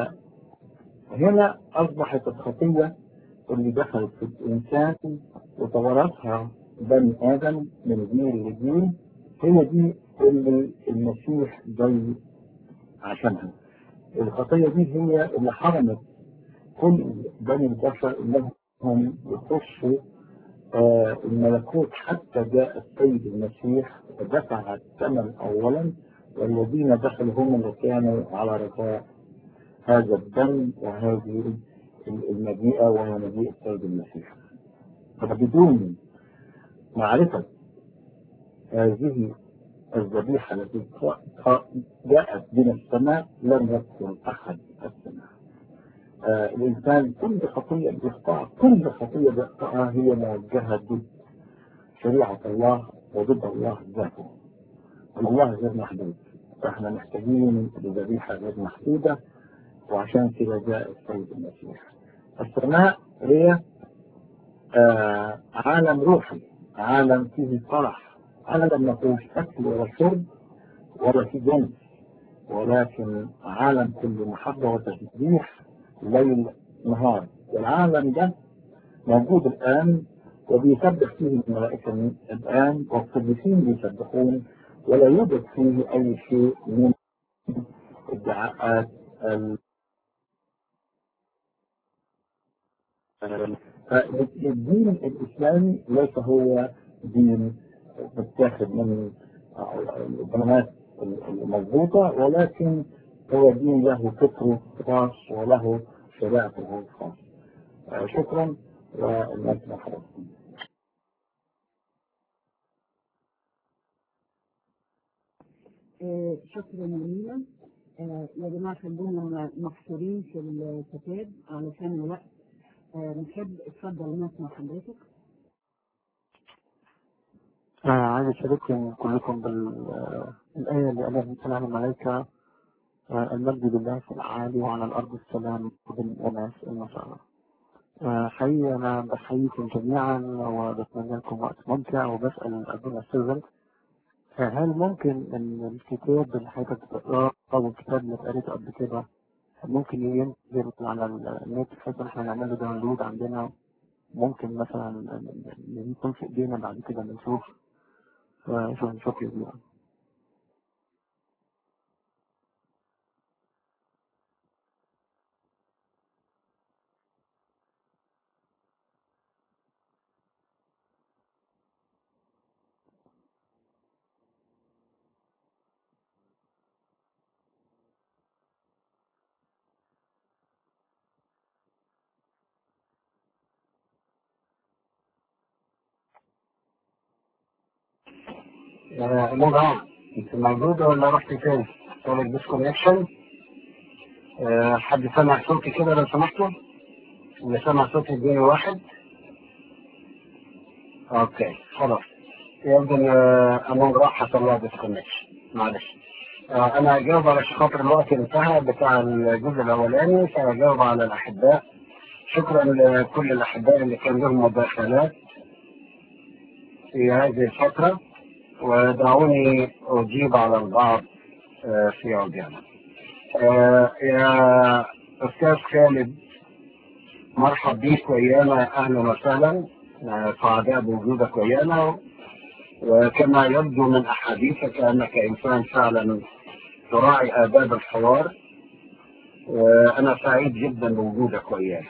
هنا أصبحت الخطية اللي دخلت في الإنسان وتورثها بني آدم من جيل لجيل هي دي اللي المسيح جاي عشانها. الخطية دي هي اللي حرمت كل بني البشر انهم يخشوا آه الملكوت حتى جاء السيد المسيح ودفع الثمن اولا والذين دخلوا هم اللي كانوا على رجاء هذا الدم وهذه المجيئة وهي مجيء السيد المسيح فبدون معرفة هذه الذبيحة التي جاءت من السماء لم يدخل أحد السماء آه الإنسان كل خطية بيخطأها كل خطية بيخطأها هي موجهة ضد شريعة الله وضد الله ذاته الله غير محدود فاحنا محتاجين لذبيحة غير محدودة وعشان كده جاء السيد المسيح السماء هي آه عالم روحي عالم فيه فرح عالم ما فيهوش اكل ولا شرب ولا فيه جنس ولكن عالم كله محبه وتسبيح ليل نهار والعالم ده موجود الان وبيسبح فيه الملائكه الان والقديسين بيسبحون ولا يوجد فيه اي شيء من ادعاءات فالدين الاسلامي ليس هو دين متاخد من البنات المضبوطه ولكن هو دين له فكره خاص وله شريعته الخاص شكرا والناس محروم آه، شكرا جميلا آه، يا جماعة خلونا محصورين في الكتاب علشان الوقت آه، نحب اتفضل نسمع حضرتك آه عايز أشارككم كلكم بالآية اللي قالها سلام الملائكة آه المجد لله في الأعالي وعلى الأرض السلام بالأناس المسارة آه حقيقي أنا بحييكم جميعا وبتمنى لكم وقت ممتع وبسأل أبونا ستيفن آه هل ممكن إن الكتاب اللي حضرتك بتقراه أو الكتاب اللي قريته قبل كده ممكن ينزل على النت بحيث إن إحنا نعمل له داونلود عندنا ممكن مثلا يكون في إيدينا بعد كده نشوف شوف نشوف يبقى مضى انت موجودة ولا رحت فين؟ طالب ديسكونكشن حد سمع صوتي كده لو سمحتوا؟ اللي سمع صوتي اديني واحد اوكي خلاص يبدو ان امون راح حصل لها ديسكونكشن معلش آه، انا هجاوب على خاطر الوقت انتهى بتاع الجزء الاولاني فهجاوب على الاحباء شكرا لكل الاحباء اللي كان لهم مداخلات في هذه الفتره ودعوني أجيب على البعض آه، في عجالة آه، يا أستاذ خالد مرحب بيك ويانا أهلا وسهلا آه، سعداء بوجودك ويانا وكما يبدو من أحاديثك أنك إنسان فعلا تراعي آداب الحوار وأنا سعيد جدا بوجودك ويانا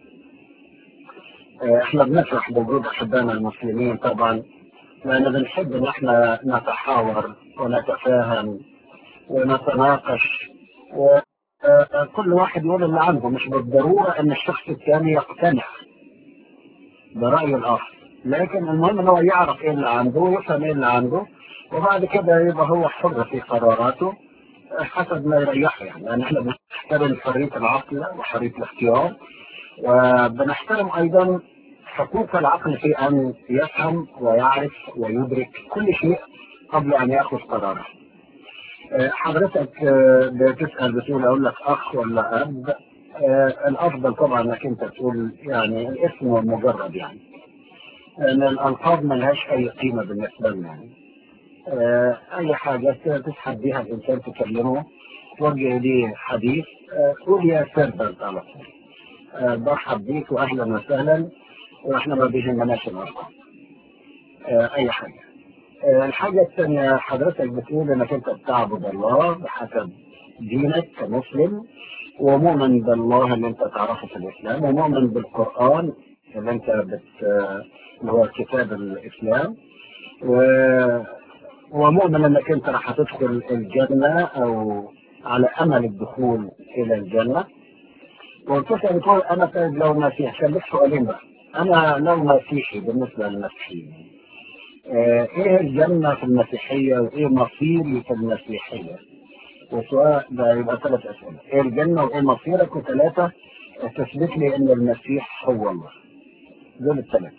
احنا بنفرح بوجود أحبائنا المسلمين طبعا لأن بنحب إن احنا نتحاور ونتفاهم ونتناقش وكل واحد يقول اللي عنده مش بالضرورة إن الشخص الثاني يقتنع برأي الآخر لكن المهم إن هو يعرف إيه اللي عنده ويفهم إيه اللي عنده وبعد كده يبقى هو حر في قراراته حسب ما يريحه يعني لأن احنا بنحترم حرية العقل وحرية الاختيار وبنحترم أيضا حقوق العقل في أن يفهم ويعرف ويدرك كل شيء قبل أن يأخذ قراره. حضرتك بتسأل بتقول أقول لك أخ ولا أب الأفضل طبعا أنك أنت تقول يعني الاسم مجرد يعني. لأن الألقاب ملهاش أي قيمة بالنسبة لنا يعني. أي حاجة تسحب بيها الإنسان تكلمه توجه ليه حديث تقول يا سيرفنت على طول. برحب بيك وأهلا وسهلا واحنا ما بيهمناش الارقام آه اي حاجه آه الحاجه الثانيه حضرتك بتقول انك انت بتعبد الله بحسب دينك كمسلم ومؤمن بالله اللي انت تعرفه في الاسلام ومؤمن بالقران اللي انت بت اللي هو كتاب الاسلام و ومؤمن انك انت راح تدخل الجنه او على امل الدخول الى الجنه وانت بتقول انا طيب لو مسيح كان لك سؤالين بقى انا لو مسيحي بالنسبه للمسيحيين آه ايه الجنه في المسيحيه وايه مصيري في المسيحيه وسؤال ده يبقى ثلاث اسئله ايه الجنه وايه مصيرك وثلاثه تثبت لي ان المسيح هو الله دول الثلاثه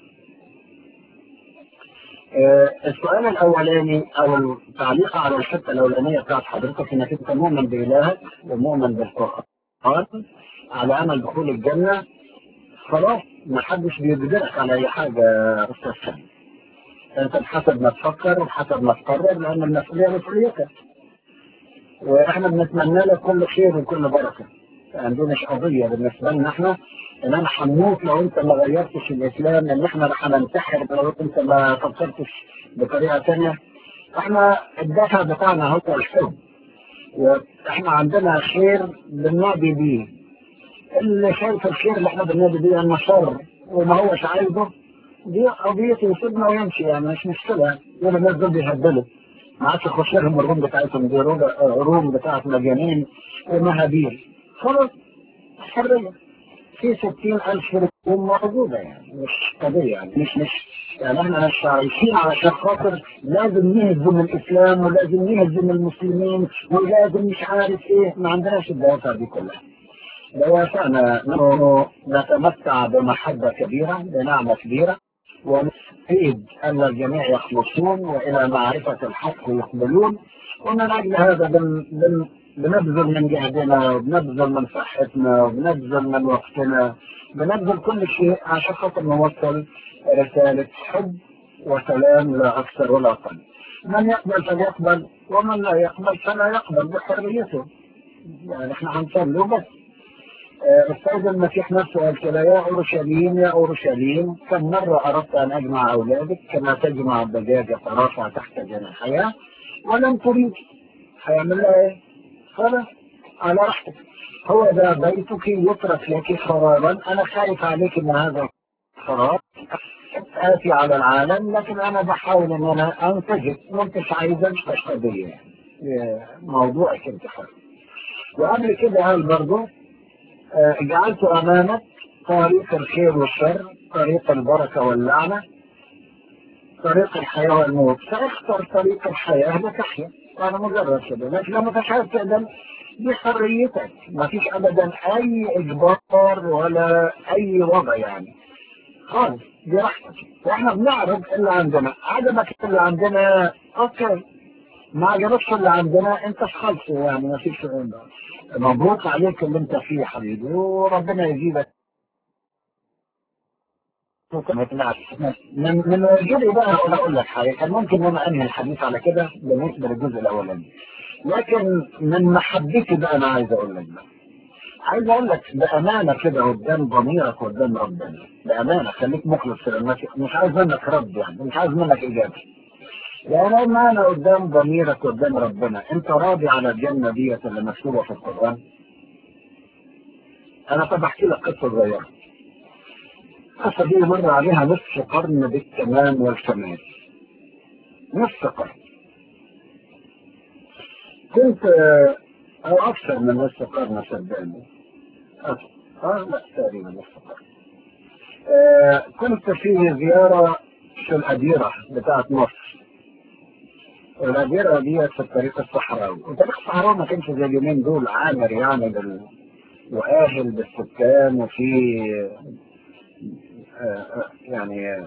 آه السؤال الاولاني او التعليق على الحته الاولانيه بتاعت حضرتك انك انت مؤمن بالهك ومؤمن بالقران على امل دخول الجنه خلاص ما حدش بيجبرك على اي حاجه استاذ سامي انت بحسب ما تفكر وبحسب ما تقرر لان المسؤوليه مسؤوليتك واحنا بنتمنى لك كل خير وكل بركه ما عندناش قضيه بالنسبه لنا احنا ان انا هموت لو انت ما غيرتش الاسلام ان احنا رح ننتحر لو انت ما فكرتش بطريقه ثانيه احنا الدافع بتاعنا هو الحب واحنا عندنا خير بننادي بيه اللي شايف الخير اللي احنا بننادي بيه انه شر وما هوش عايزه دي قضيته يسيبنا ويمشي يعني مش مشكله يقول الناس دول بيهبلوا ما عادش يخش لهم الروم بتاعتهم دي روم بتاعت مجانين ومهابيل خلاص حريه في ستين ألف ركوب موجودة يعني مش قضية يعني مش مش يعني احنا مش عايشين علشان خاطر لازم نهزم الإسلام ولازم نهزم المسلمين ولازم مش عارف إيه ما عندناش الدوافع دي كلها دوافعنا نحن نتمتع بمحبة كبيرة بنعمة كبيرة ونريد أن الجميع يخلصون وإلى معرفة الحق يقبلون ومن أجل هذا بن بن بنبذل من جهدنا وبنبذل من صحتنا وبنبذل من وقتنا بنبذل كل شيء عشان خاطر نوصل رسالة حب وسلام لا أكثر ولا أقل من يقبل فليقبل ومن لا يقبل فلا يقبل بحريته يعني احنا هنصلي وبس السيد المسيح نفسه قال كده يا اورشليم يا اورشليم كم مره اردت ان اجمع اولادك كما تجمع الدجاجه فرافع تحت جناحيها ولم تريد هيعمل لها ايه؟ خلاص على راحتك هو ده بيتك يترك لك خرابا انا خايف عليك من هذا الخراب آتي على العالم لكن انا بحاول ان انا انتجك ما انتش عايزه مش قضيه يعني موضوعك انت حر وقبل كده قال برضه جعلت أمامك طريق الخير والشر طريق البركة واللعنة طريق الحياة والموت فاختر طريق الحياة لتحيا أنا مجرد كده لكن لما تشاء تقدم دي حريتك ما فيش أبدا أي إجبار ولا أي وضع يعني خالص دي راحتك وإحنا بنعرض اللي عندنا عجبك اللي عندنا أوكي ما عجبكش اللي عندنا أنت خالص يعني ما فيش مبروك عليك اللي انت فيه يا حبيبي وربنا يزيدك من من وجودي بقى انا اقول لك حاجه كان ممكن انا انهي الحديث على كده بالنسبه للجزء الاولاني لكن من محبتي بقى انا عايز اقول لك بقى عايز اقول لك بامانه كده قدام ضميرك قدام ربنا بامانه خليك مخلص للناس مش عايز منك رد يعني مش عايز منك اجابه يعني ما انا قدام ضميرك قدام ربنا انت راضي على الجنه ديت اللي مكتوبه في القران انا طب احكي لك قصه صغيره القصه دي مر عليها نصف قرن بالتمام والكمال نصف قرن كنت او اكثر من نصف قرن صدقني اه لا تقريبا نصف قرن آه كنت في زياره في الأديرة بتاعت مصر الأديرة دي في الطريق الصحراوي الطريق الصحراوي ما كانش زي اليومين دول عامر يعني بال... وآهل بالسكان وفي آه يعني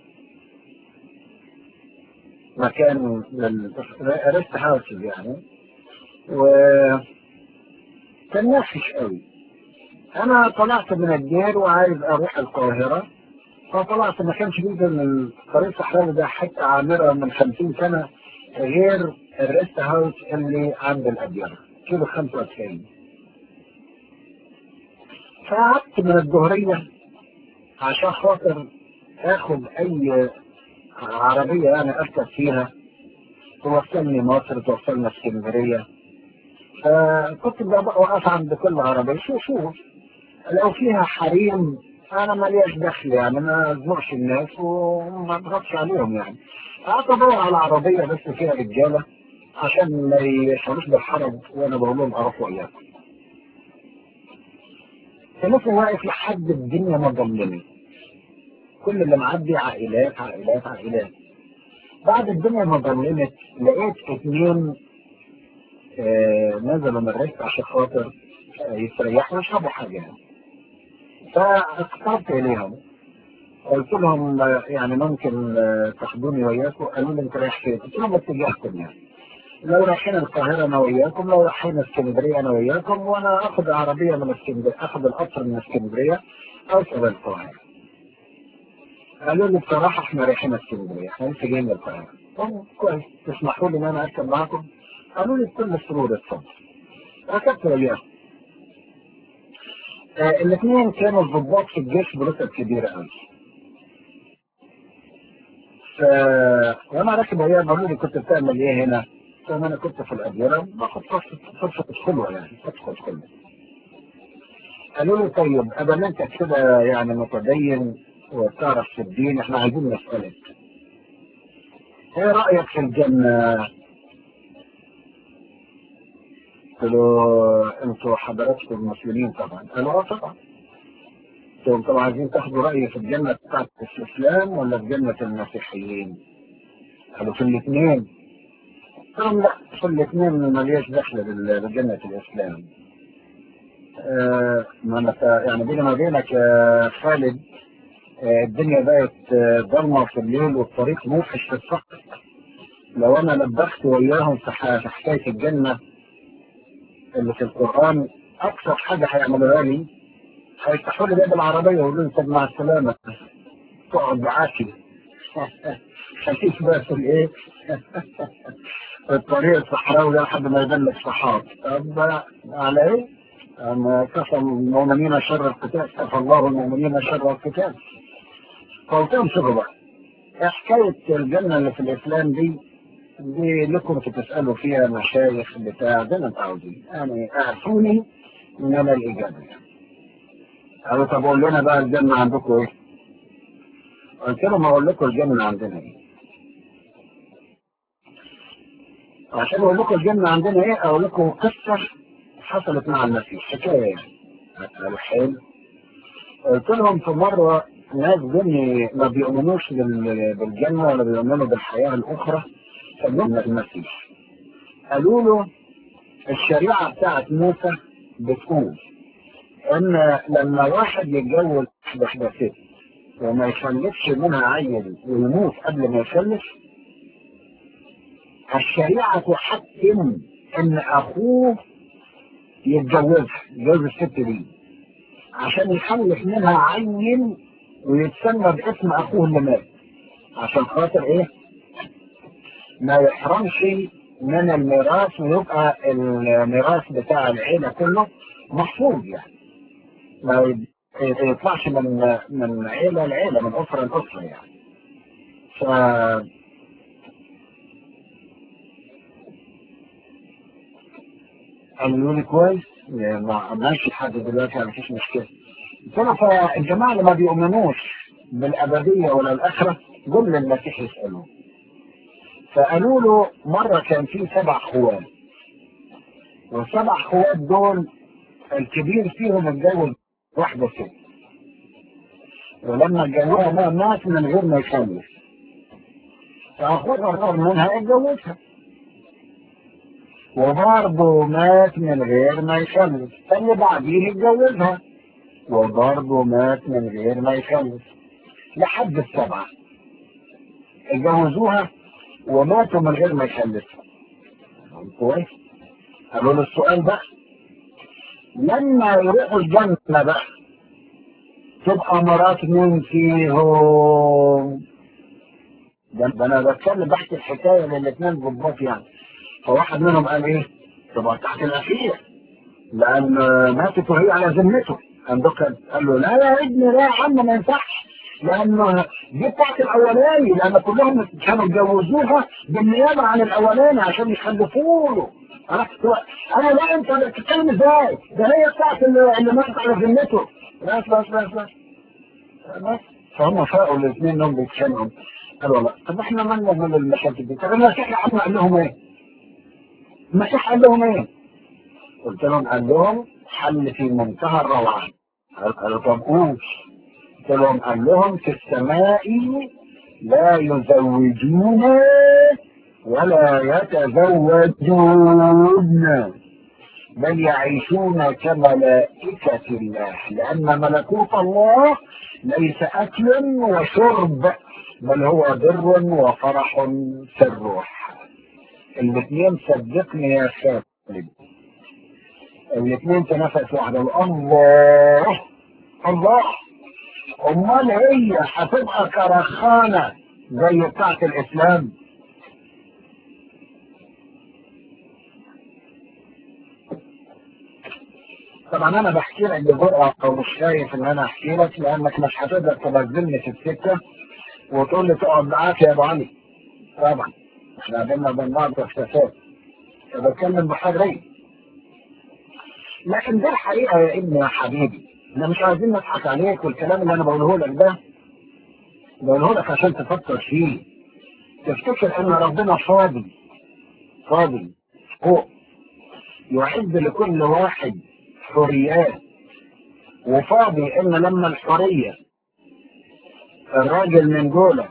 مكان للريست هاوسز يعني و كان نافش قوي انا طلعت من الدير وعايز اروح القاهره فطلعت ما كانش بيجي من الطريق الصحراوي ده حتى عامره من 50 سنه غير الريست هاوس اللي عند الأديرة كيلو 95 فقعدت من الظهرية عشان خاطر اخد اي عربية يعني اركب فيها توصلني مصر توصلنا اسكندرية فكنت بوقف عند كل عربية شو شو لو فيها حريم انا ماليش دخل يعني ما ازنقش الناس وما اضغطش عليهم يعني قعدت ادور على عربيه بس فيها رجاله عشان ما يشعروش بالحرج وانا بقول لهم اروحوا اياكم. فلسه واقف لحد الدنيا ما ضلمت. كل اللي معدي عائلات عائلات عائلات. بعد الدنيا ما ضلمت لقيت اثنين آه نزلوا من الريست عشان خاطر آه يستريحوا ويشربوا حاجه. فاقتربت اليهم قلت لهم يعني ممكن تاخدوني وياكم قالوا لي انت رايح فين؟ قلت لهم اتجاهكم يعني لو رايحين القاهرة أنا وياكم لو رايحين اسكندرية أنا وياكم وأنا آخذ عربية من اسكندرية آخذ القطر من اسكندرية أوصل القاهرة قالوا لي بصراحة احنا رايحين اسكندرية احنا لسه جايين للقاهرة كويس تسمحوا لي ان انا اركب معاكم؟ قالوا لي بكل سرور اتفضل ركبت وياهم آه الاثنين كانوا ضباط في الجيش برتب كبيرة قوي ف... وانا راكب وياه قالوا لي كنت بتعمل ايه هنا؟ قلت لهم انا كنت في الاديره باخد فرصه فرصه الخلوه يعني ادخل الخلوه قالوا لي طيب ادام انت كده يعني متدين وتعرف في الدين احنا عايزين نسالك ايه رايك في الجنه؟ قلت له انتوا حضراتكم المسلمين طبعا قالوا اه طبعا انتم طبعا عايزين تاخدوا رأيي في الجنة بتاعت الإسلام ولا في جنة المسيحيين؟ قالوا في الاثنين قالوا لا في الاثنين ملياش دخل بال- بجنة الإسلام آه ما أنا فا- يعني بيني وما بينك يا خالد آه الدنيا بقت آه، ضلمة في الليل والطريق موحش في السقف لو أنا لبخت وياهم في ح- في حكاية الجنة اللي في القرآن أكثر حاجة هيعملوها لي هيفتحوا لي باب العربية ويقولوا لي طب مع السلامة تقعد بعافية خفيف بقى في الإيه الطريق الصحراوي ده لحد ما يبان لك صحاب طب على إيه؟ أنا كفى المؤمنين شر القتال كفى الله المؤمنين شر القتال فقلت لهم شوفوا بقى حكاية الجنة اللي في الإسلام دي دي لكم تسألوا فيها مشايخ بتاع زي ما انتوا عاوزين يعني اعرفوني ان انا الاجابه يعني. قالوا طب قول لنا بقى الجنه عندكم ايه؟ قلت لهم اقول لكم الجنه عندنا ايه؟ عشان اقول لكم الجنه عندنا ايه اقول لكم قصه حصلت مع المسيح حكايه يعني قالوا حلو قلت لهم في مره ناس جني ما بيؤمنوش بال- بالجنه ولا بيؤمنوا بالحياه الاخرى كلمنا المسيح قالوا له الشريعة بتاعت موسى بتقول ان لما واحد يتجوز واحدة ست وما يخلفش منها عيل ويموت قبل ما يخلف الشريعة تحكم ان اخوه يتجوزها يتجوز الست دي عشان يخلف منها عيل ويتسمى باسم اخوه اللي مات عشان خاطر ايه ما يحرمش من الميراث ويبقى الميراث بتاع العيلة كله محفوظ يعني ما يطلعش من من عيلة لعيلة من أسرة لأسرة يعني ف قالوا لي كويس ما- ماشي لحد دلوقتي ما فيش مشكلة قلت له فالجماعة اللي ما بيؤمنوش بالأبدية ولا الآخرة دول للمسيح يسألوه فقالوا له مرة كان في سبع خوات والسبع خوات دول الكبير فيهم اتجوز واحدة ست ولما اتجوزها بقى مات من غير ما يخلف فأخوه قرر منها اتجوزها وبرضه مات من غير ما يخلف فاللي بعديه اتجوزها وبرضه مات من غير ما يخلف لحد السبعة اتجوزوها وماتوا من غير ما يخلفوا كويس قالوا له السؤال بقى لما يروحوا الجنة بقى تبقى مرات مين فيهم ده ده انا بتكلم بحكي الحكايه للاثنين بالضبط يعني فواحد منهم قال ايه؟ تبقى تحت الاخير لان ماتت وهي على ذمته قام دكتور قال له لا يا ابني لا يا عم ما ينفعش لان دي بتاعت الاولاني لان كلهم كانوا اتجوزوها بالنيابه عن الاولاني عشان يخلفوا له عرفت انا لا انت بتتكلم ازاي ده هي بتاعت اللي اللي ماتت على ذمته بس بس بس بس بس فهم فاقوا الاثنين انهم بيتخانقوا قالوا لا طب احنا مالنا من المشاكل دي طب المسيح يا عم قال لهم ايه؟ المسيح قال لهم ايه؟ قلت لهم قال لهم حل في منتهى الروعه قالوا طب قول قلت لهم قال لهم في السماء لا يزوجون ولا يتزوجون بل يعيشون كملائكة الله لأن ملكوت الله ليس أكل وشرب بل هو بر وفرح في الروح الاثنين صدقني يا خالد الاثنين تنافسوا على الله الله امال هي هتبقى كرخانه زي بتاعه الاسلام طبعا انا بحكي لك بجرأة او مش خايف ان انا احكي لك لانك مش هتقدر تبذلني في السكه وتقول لي تقعد معاك يا ابو علي طبعا احنا بينا وبين بعض اختلافات بتكلم بحريه لكن دي الحقيقه يا ابني يا حبيبي احنا مش عايزين نضحك عليك والكلام اللي انا بقوله لك ده بقوله لك عشان تفكر فيه تفتكر ان ربنا فاضي فاضي فوق يعد لكل واحد حريات وفاضي ان لما الحرية الراجل من دولة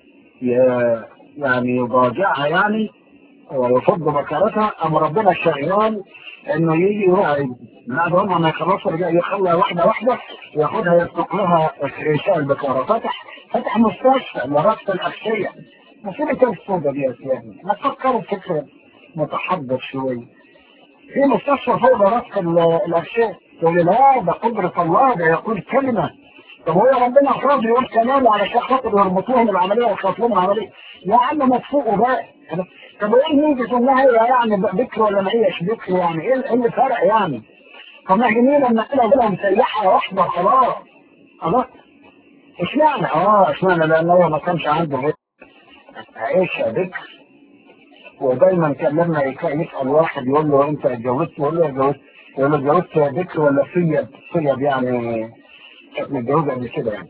ي- يعني يضاجعها يعني ويفض بكرتها اما ربنا شغال انه يجي يروح بعد هم ما يخلصوا رجع يخلى واحده واحده ياخدها يسلك لها رسائل بكره فتح فتح مستشفى لربط الاغشيه مسيرة السوداء دي يا سيدي ما تفكروا بفكر متحضر شويه في مستشفى فوق ربط ال- الاغشيه تقول لي لا ده قدرة الله ده يقول كلمة طب هو ربنا فاضي يقول كلامه علشان خاطر يربطوهم العملية ويخاطبوهم العملية يا عم ما تفوقوا بقى طب ايه نيجي انها هي يعني بكر ولا ما هيش بكر يعني ايه إيه اللي فرق يعني طب ما جميل ان احنا كده مسيحة واحدة خلاص خلاص اشمعنى اه اشمعنى لان هو ما كانش عنده بكر عيش يا بكر ودايما كان لما يك- يسأل واحد يقول له انت اتجوزت يقول له اتجوزت يقول له اتجوزت يا بكر ولا صيد صيد يعني كانت متجوزة قبل كده يعني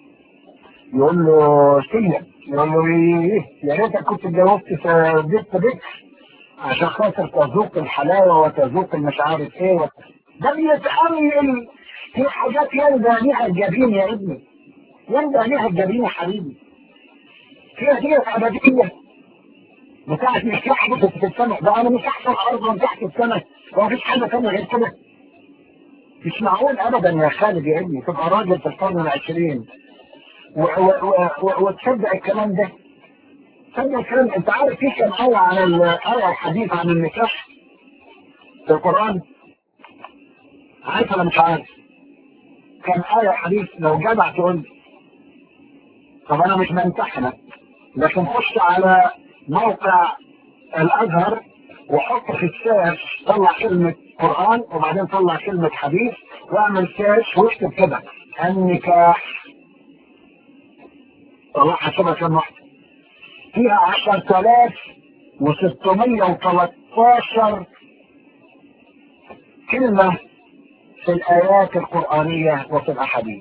يقول له صيد يقول له ايه يا ريتك كنت اتجوزت في بنت بكر عشان خاطر تذوق الحلاوة وتذوق المش عارف ايه و... ده بيتأمل في حاجات يندى عليها الجبين يا ابني يندى عليها الجبين يا حبيبي فيها دي أبدية بتاعت مش في حاجة في السماء ده أنا مش أحسن أرض من تحت السماء ومفيش حاجة تانية غير كده مش معقول أبدا يا خالد يا ابني تبقى راجل في القرن العشرين و- و- و- و- وتصدق الكلام ده تصدق الكلام انت عارف في كم آية عن الآية الحديث عن النكاح في القرآن عارف ولا مش عارف كم آية حديث لو جدع تقول لي. طب أنا مش بمتحنك لكن خش على موقع الأزهر وحط في السيرش طلع كلمة قرآن وبعدين طلع كلمة حديث واعمل سيرش واكتب كده النكاح طلعها كده كم واحدة فيها عشرة آلاف وستمية وتلاتاشر كلمة في الآيات القرآنية وفي الأحاديث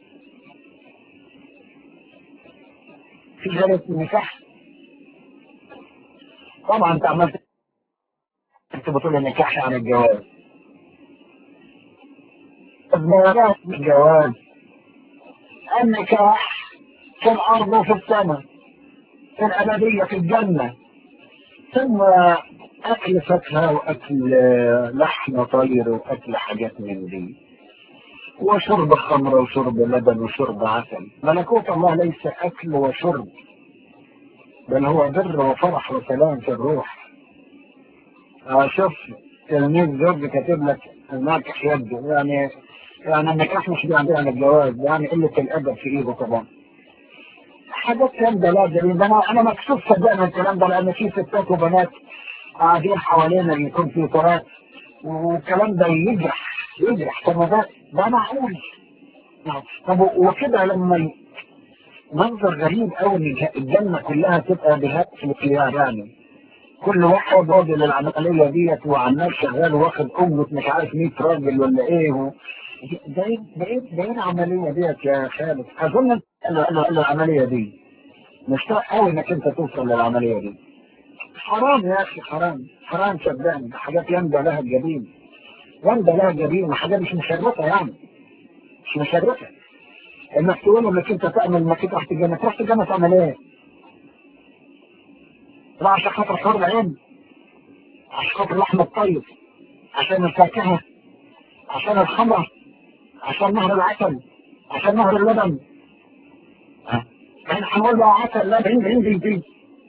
في غير النكاح طبعا انت عملت انت بتقول النكاح عن الجواز الزواج الجواز النكاح في الأرض وفي السماء في الأبدية في الجنة ثم أكل فاكهة وأكل آه، لحم طير وأكل حاجات من دي وشرب خمر وشرب لبن وشرب عسل ملكوت الله ليس أكل وشرب بل هو بر وفرح وسلام في الروح آه، شوف تلميذ جورج كاتب لك الناكح يده يعني يعني النكاح مش بيعمل عن الجواز يعني قلة الأدب في إيده طبعا حاجات جامدة لا جميل ده أنا أنا مكسوف صدقني الكلام ده لأن في ستات وبنات قاعدين حوالينا اللي يكون في تراث والكلام ده يجرح يجرح طب ما ده ده معقول طب وكده لما ي- منظر غريب قوي ان الج- الجنة كلها تبقى بهذا الخيار يعني كل واحد راجل للعملية ديت وعمال شغال واخد قوة مش عارف 100 راجل ولا ايه و... ده ايه ده ايه ده ايه العملية ديت يا خالد اظن ال- ال- العملية دي مشتاق قوي انك انت توصل للعملية دي حرام يا اخي حرام حرام صدقني حاجات يندى لها الجبين يندى لها الجبين حاجات مش مشرفة يعني مش مشرفة انك تقول انك انت تعمل انك تروح الجنة تروح الجنة تعمل ايه؟ لا عشان خاطر حر العين عشان خاطر اللحم الطيب عشان الفاكهة عشان الخمرة عشان نهر العسل عشان نهر اللبن ها؟ احنا هنقول له عسل لا بعيد بعيد بعيد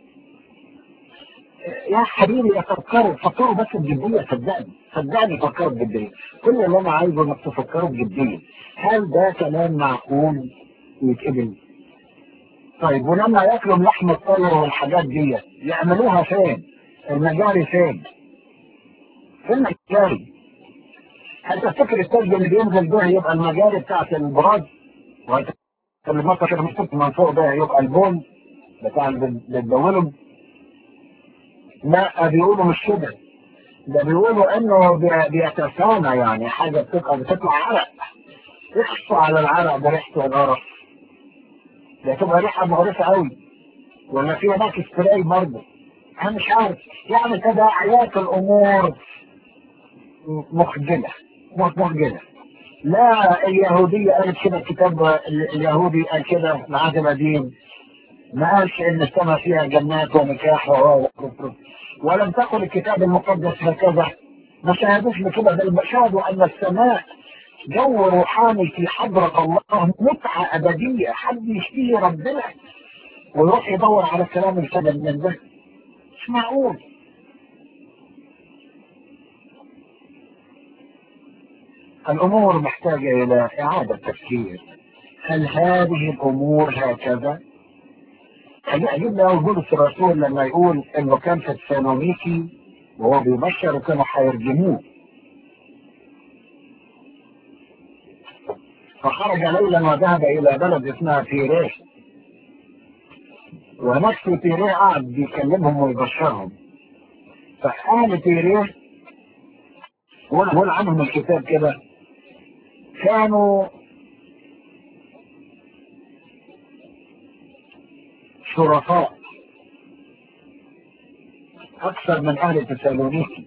يا حبيبي يا فكروا فكروا بس بجدية صدقني صدقني فكروا بجدية كل اللي انا عايزه انك تفكروا بجدية هل ده كلام معقول يتقبل طيب ولما ياكلوا لحم الطير والحاجات دي يعملوها فين المجاري فين في المجاري هل تفتكر التلج اللي بينزل ده يبقى المجاري بتاعت البراز اللي مصر كده مكتوب من فوق ده يبقى البول بتاع اللي بتدولهم لا بيقولوا مش كده ده بيقولوا انه بي- بيتسامى يعني حاجه بتبقى بتطلع عرق يخصوا على العرق ده ريحته القرف ده تبقى ريحه مقرفه قوي ولا في هناك سبراي برضه انا مش عارف يعني تداعيات الامور مخجله مخجله لا اليهودية قالت كده الكتاب اليهودي قال كده العهد القديم ما قالش ان السماء فيها جنات ونكاح و ولم تقل الكتاب المقدس هكذا ما شاهدوش بكده بل شاهدوا ان السماء جو روحاني في حضرة الله متعة أبدية حد يشتهي ربنا ويروح يدور على الكلام الفضل من ده مش معقول الأمور محتاجة إلى إعادة تفكير هل هذه الأمور هكذا؟ يعجبني أوي بولس الرسول لما يقول إنه كان في الثانونيكي وهو بيبشر وكانوا هيرجموه فخرج ليلا وذهب إلى بلد اسمها تيريه وهناك في تيريه قعد بيكلمهم ويبشرهم فأهل تيريه وقول عنهم الكتاب كده كانوا شرفاء أكثر من أهل تسالونيكي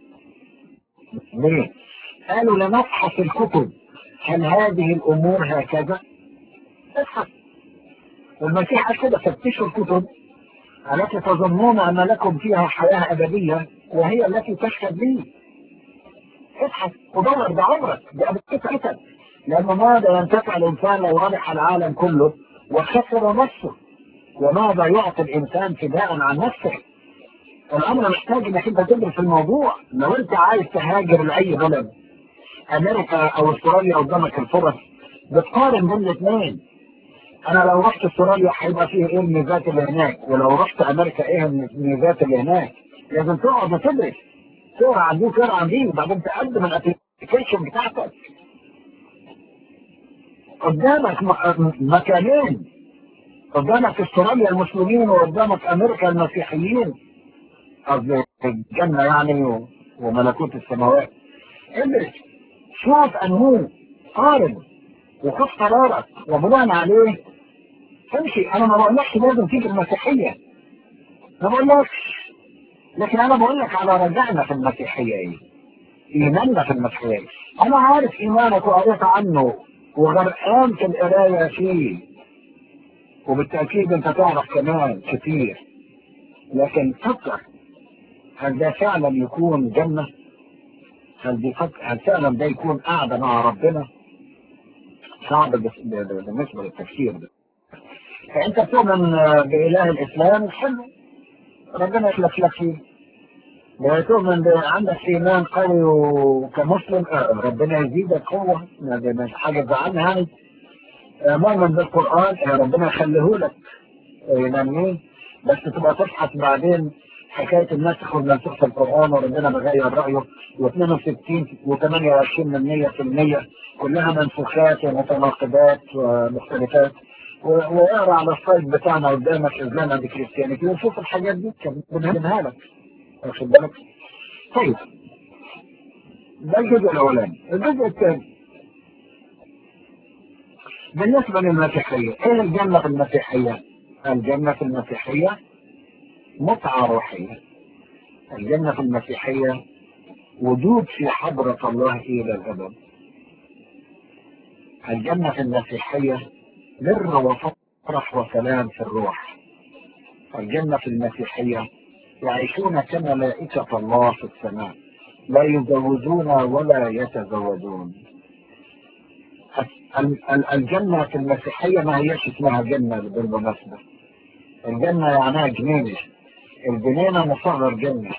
ليه؟ قالوا لنبحث الكتب هل هذه الأمور هكذا؟ ابحث والمسيح قال كده فتشوا الكتب التي تظنون أن لكم فيها حياة أبدية وهي التي تشهد لي ابحث ودور بعمرك بأبدية كتب لأنه ماذا ينتفع الإنسان لو ربح العالم كله وخسر نفسه وماذا يعطي الإنسان فداء عن نفسه الأمر محتاج إنك أنت تدرس الموضوع لو أنت عايز تهاجر لأي بلد أمريكا أو أستراليا قدامك الفرص بتقارن بين الاثنين أنا لو رحت أستراليا هيبقى فيه إيه الميزات اللي هناك ولو رحت أمريكا إيه الميزات اللي هناك لازم تقعد وتدرس تقرا عن دي وتقرا عن دي وبعدين تقدم الابلكيشن بتاعتك قدامك مكانين قدامك استراليا المسلمين وقدامك امريكا المسيحيين قصدي الجنة يعني وملكوت السماوات ادرس شوف انهو قارن وخذ قرارك وبناء عليه امشي انا ما بقولكش لازم تيجي المسيحية ما بقولكش لكن انا بقول لك على رجعنا في المسيحية ايه ايماننا في المسيحية ايه انا عارف ايمانك وقريت عنه وغرقان في القراية فيه وبالتأكيد انت تعرف كمان كتير لكن فكر هل ده فعلا يكون جنة هل, دي فكر هل فعلا ده يكون قاعدة مع ربنا صعب بالنسبة للتفكير ده فانت تؤمن بإله الإسلام حلو ربنا يخلف لك فيه وتؤمن عندك ايمان قوي وكمسلم ربنا يزيدك قوه مش حاجه تزعلنا يعني مؤمن بالقران ربنا يخليه لك ينميه بس تبقى تبحث بعدين حكايه النسخ والمنسوخ في القران وربنا بغير رايه و62 و28 من 100% كلها منسوخات ومتناقضات ومختلفات واقرا على السايت بتاعنا قدامك اسلام عند كريستيانيتي وشوف الحاجات دي بنهمها لك واخد بالك طيب ده الجزء الاولاني الجزء الثاني بالنسبة للمسيحية ايه الجنة في المسيحية الجنة في المسيحية متعة روحية الجنة في المسيحية وجود في حضرة الله إلى الأبد الجنة في المسيحية بر وفرح وسلام في الروح الجنة في المسيحية يعيشون كملائكة الله في السماء لا يزوجون ولا يتزوجون الجنة في المسيحية ما هيش اسمها جنة بالمناسبة الجنة معناها جنينة الجنينة مصغر جنة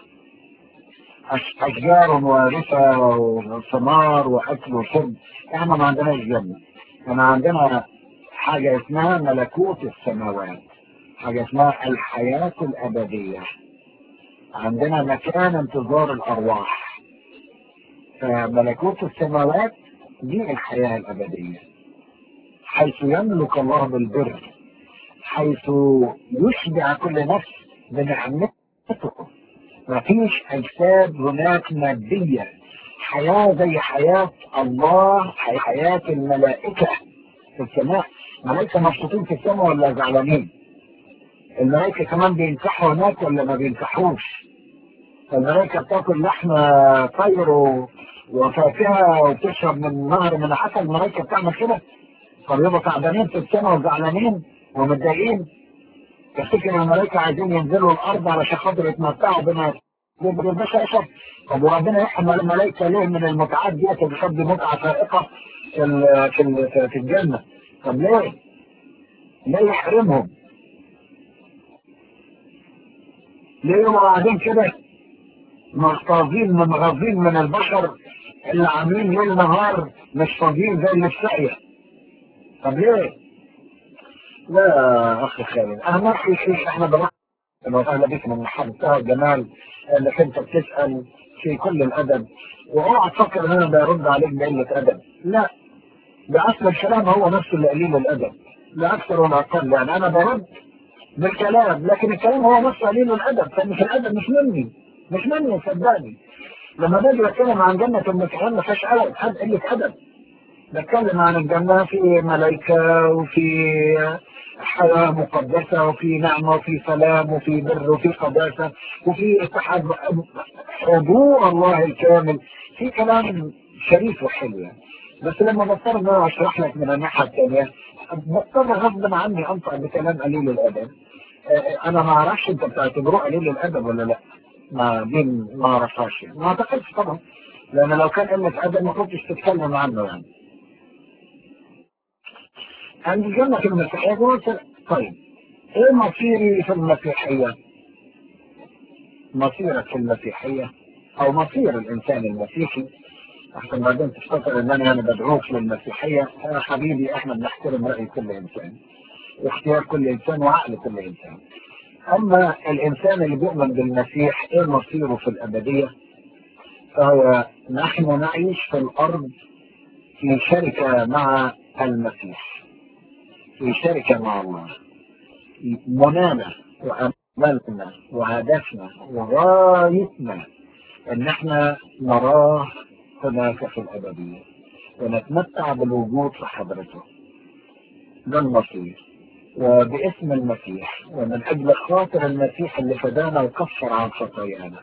أشجار وارثة وثمار وأكل وشرب احنا ما عندناش جنة احنا عندنا حاجة اسمها ملكوت السماوات حاجة اسمها الحياة الأبدية عندنا مكان انتظار الأرواح فملكوت السماوات دي الحياة الأبدية حيث يملك الله بالبر حيث يشبع كل نفس بنعمته مفيش أجساد هناك مادية حياة زي حياة الله حياة الملائكة في السماء الملائكة مبسوطين في السماء ولا زعلانين الملائكة كمان بينكحوا هناك ولا ما بينكحوش الملائكة بتاكل لحمة طير وفاكهة وتشرب من نهر من حتى الملائكة بتعمل كده طب يبقى تعبانين في السماء وزعلانين ومتضايقين تفتكر الملائكة عايزين ينزلوا الأرض علشان خاطر يتمتعوا بما بالبشر طب وربنا يحمل الملائكة ليه من المتعات دي تشرب متعة فائقة في ال- في ال- في الجنة طب ليه؟ ليه يحرمهم؟ ليه يبقوا قاعدين كده مغتاظين منغاظين من البشر اللي عاملين ليل نهار مش فاضيين زي اللي في ساقية طب ليه؟ لا يا اخي خالد انا ما في شيء احنا بنحكي اهلا بك من محبتها الجمال انك انت بتسال في كل الادب واوعى تفكر ان انا برد عليك بقله ادب لا ده اصل الكلام هو نفسه اللي قليل الادب لا اكثر ولا اقل يعني انا برد بالكلام لكن الكلام هو نفسه قليل الادب فمش الادب مش مني مش مني صدقني لما باجي اتكلم عن جنة المسيحيين ما فيهاش ادب حد قلة ادب بتكلم عن الجنة في ملائكة وفي حياة مقدسة وفي نعمة وفي سلام وفي بر وفي قداسة وفي اتحاد حضور الله الكامل في كلام شريف وحلو يعني بس لما بضطر ان انا اشرح لك من الناحية الثانية بضطر غصبا عني انطق بكلام قليل الادب آه، انا ما اعرفش انت بتعتبروه قليل الادب ولا لا ما دي ما اعرفهاش يعني. ما اعتقدش طبعا لان لو كان قلة ادب ما كنتش تتكلم عنه يعني عند الجنة في المسيحية قلت طيب ايه مصيري في المسيحية مصيرك في المسيحية او مصير الانسان المسيحي عشان بعدين تفتكر ان انا انا بدعوك للمسيحية يا حبيبي احنا بنحترم رأي كل انسان واختيار كل انسان وعقل كل انسان اما الانسان اللي بيؤمن بالمسيح ايه مصيره في الابدية فهو نحن نعيش في الارض في شركة مع المسيح في شركة مع الله منانا وأملنا وهدفنا وغايتنا ان احنا نراه هناك في الأبدية ونتمتع بالوجود في حضرته ده المصير وباسم المسيح ومن أجل خاطر المسيح اللي فدانا وكفر عن خطايانا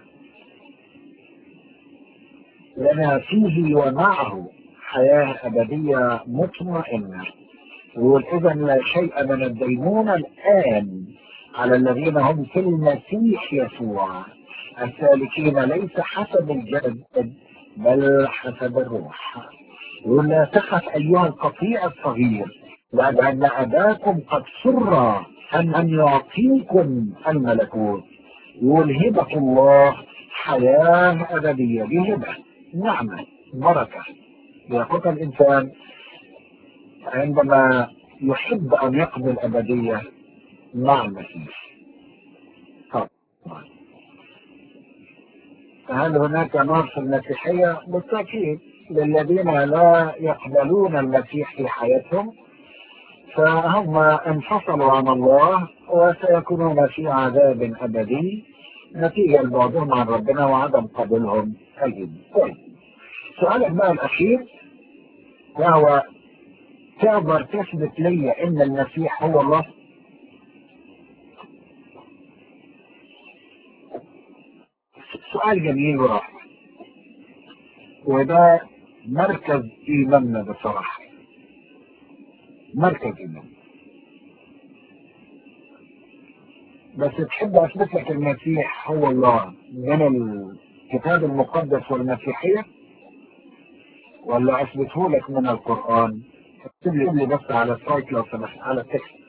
لنا فيه ومعه حياة أبدية مطمئنة يقول إذا لا شيء من الدينونة الآن على الذين هم في المسيح يسوع السالكين ليس حسب الجسد بل حسب الروح يقول لا تخف أيها القطيع الصغير لأن أباكم قد سر أن أن يعطيكم الملكوت يقول هبة الله حياة أبدية دي هبة نعمة بركة يأخذها الإنسان عندما يحب أن يقضي الأبدية مع المسيح طبعا فهل هناك نار في المسيحية؟ بالتأكيد للذين لا يقبلون المسيح في حياتهم فهم انفصلوا عن الله وسيكونون في عذاب أبدي نتيجة لبعدهم عن ربنا وعدم قبولهم الدين. طيب سؤالك بقى الأخير وهو تقدر تثبت لي ان المسيح هو الله سؤال جميل ورائع وده مركز ايماننا بصراحه مركز ايمان بس تحب اثبت لك المسيح هو الله من الكتاب المقدس والمسيحيه ولا اثبته لك من القران اكتب لي لي بس على السايت لو سمحت على التكست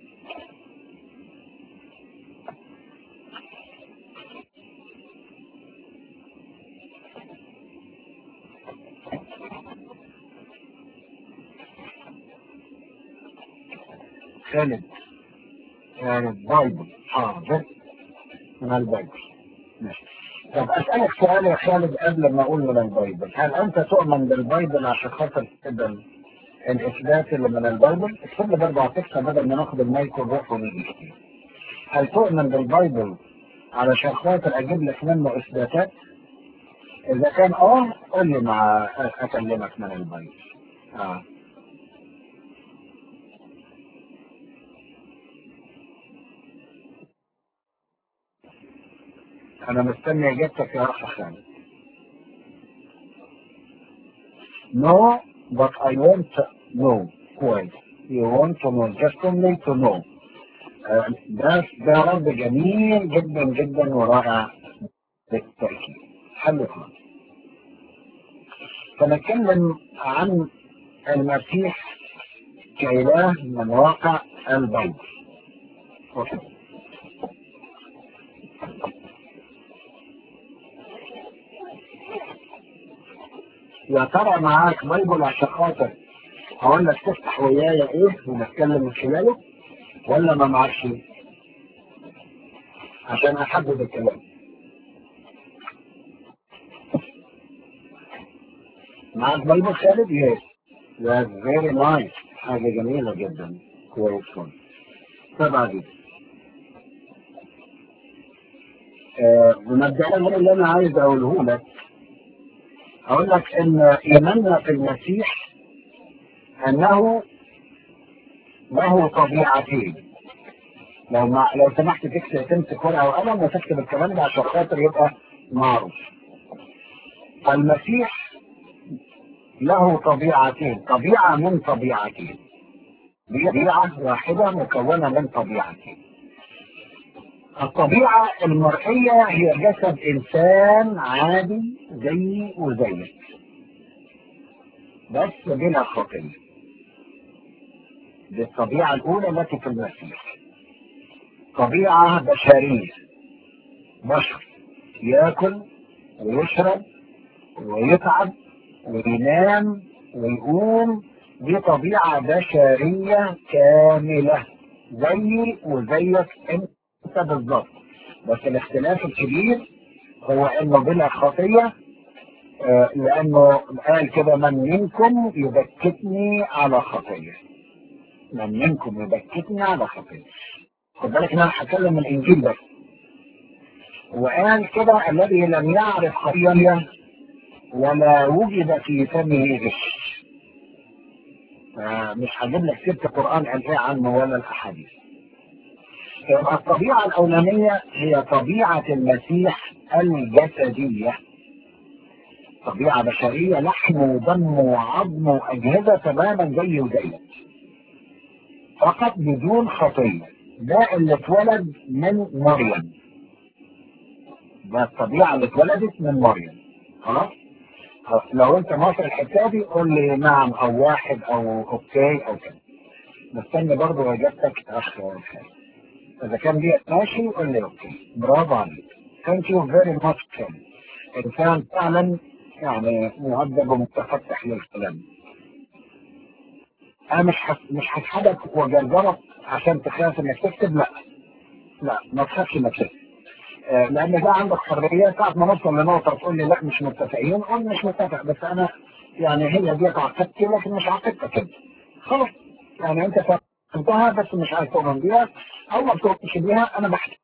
خالد خالد بايبل حاضر من البايبل ماشي طب اسالك سؤال يا خالد قبل ما اقول من البايبل هل انت تؤمن بالبايبل عشان خاطر تقبل الاثبات اللي من البايبل اكتب لي برضه على التكست بدل ما ناخد المايك ونروح ونيجي هل تؤمن بالبايبل علشان خاطر اجيب لك منه اثباتات اذا كان اه قول لي مع اكلمك من البايبل اه انا مستني اجابتك يا اخ خالد No, but I want to know كويس. You want to know just only to know. آه، ده ده رد جميل جدا جدا ورائع بالتأكيد. حلو خالص. فنتكلم عن المسيح كإله من واقع البيت. أوكي. يا ترى معاك بيبل عشان خاطر اقول لك تفتح ويايا ايه ونتكلم من خلاله ولا ما معكش عشان احدد الكلام معاك بيبل خالد يس That's very nice حاجة جميلة جدا كويس كويس طبعا آه مبدئيا اللي انا عايز اقوله لك اقول لك ان ايماننا في المسيح انه له طبيعتين لو ما لو سمحت تكتب تمسك ورقه وقلم وتكتب الكلام ده عشان خاطر يبقى معروف المسيح له طبيعتين طبيعه من طبيعتين طبيعه واحده مكونه من طبيعتين الطبيعة المرئية هي جسد إنسان عادي زيي وزيك بس بلا خطية دي الطبيعة الأولى التي في المسيح طبيعة بشرية بشر ياكل ويشرب ويتعب وينام ويقوم دي طبيعة بشرية كاملة زيي وزيك انت انت بالظبط بس الاختلاف الكبير هو انه بلا خطيه آه لانه قال كده من منكم يبكتني على خطيه من منكم يبكتني على خطيه خد بالك انا هتكلم من الانجيل بس وقال كده الذي لم يعرف خطيه ولا وجد في فمه غش آه مش هجيب لك سيره القران قال ايه عنه ولا الاحاديث الطبيعة الأولانية هي طبيعة المسيح الجسدية طبيعة بشرية لحم ودم وعظم وأجهزة تماما زي وزيك فقط بدون خطية ده اللي اتولد من مريم ده الطبيعة اللي اتولدت من مريم خلاص لو انت مصر الحكاية دي قول لي نعم او واحد او اوكي او كده مستني برضه اجابتك اخ خالد اذا كان دي ماشي قول لي اوكي برافو عليك ثانك يو فيري ماتش انسان فعلا يعني مؤدب ومتفتح للكلام انا مش حس... مش هسحبك وجرجرك عشان تخاف انك تكتب لا لا ما تخافش انك تكتب آه لان ده عندك حريه ساعه ما نوصل لنقطه تقول لي لا مش متفقين قول مش متفق بس انا يعني هي دي عقدتي لكن مش عقدتك انت خلاص يعني انت فهمتها بس مش عايز تؤمن بيها او ما بتؤمنش بيها انا بحكي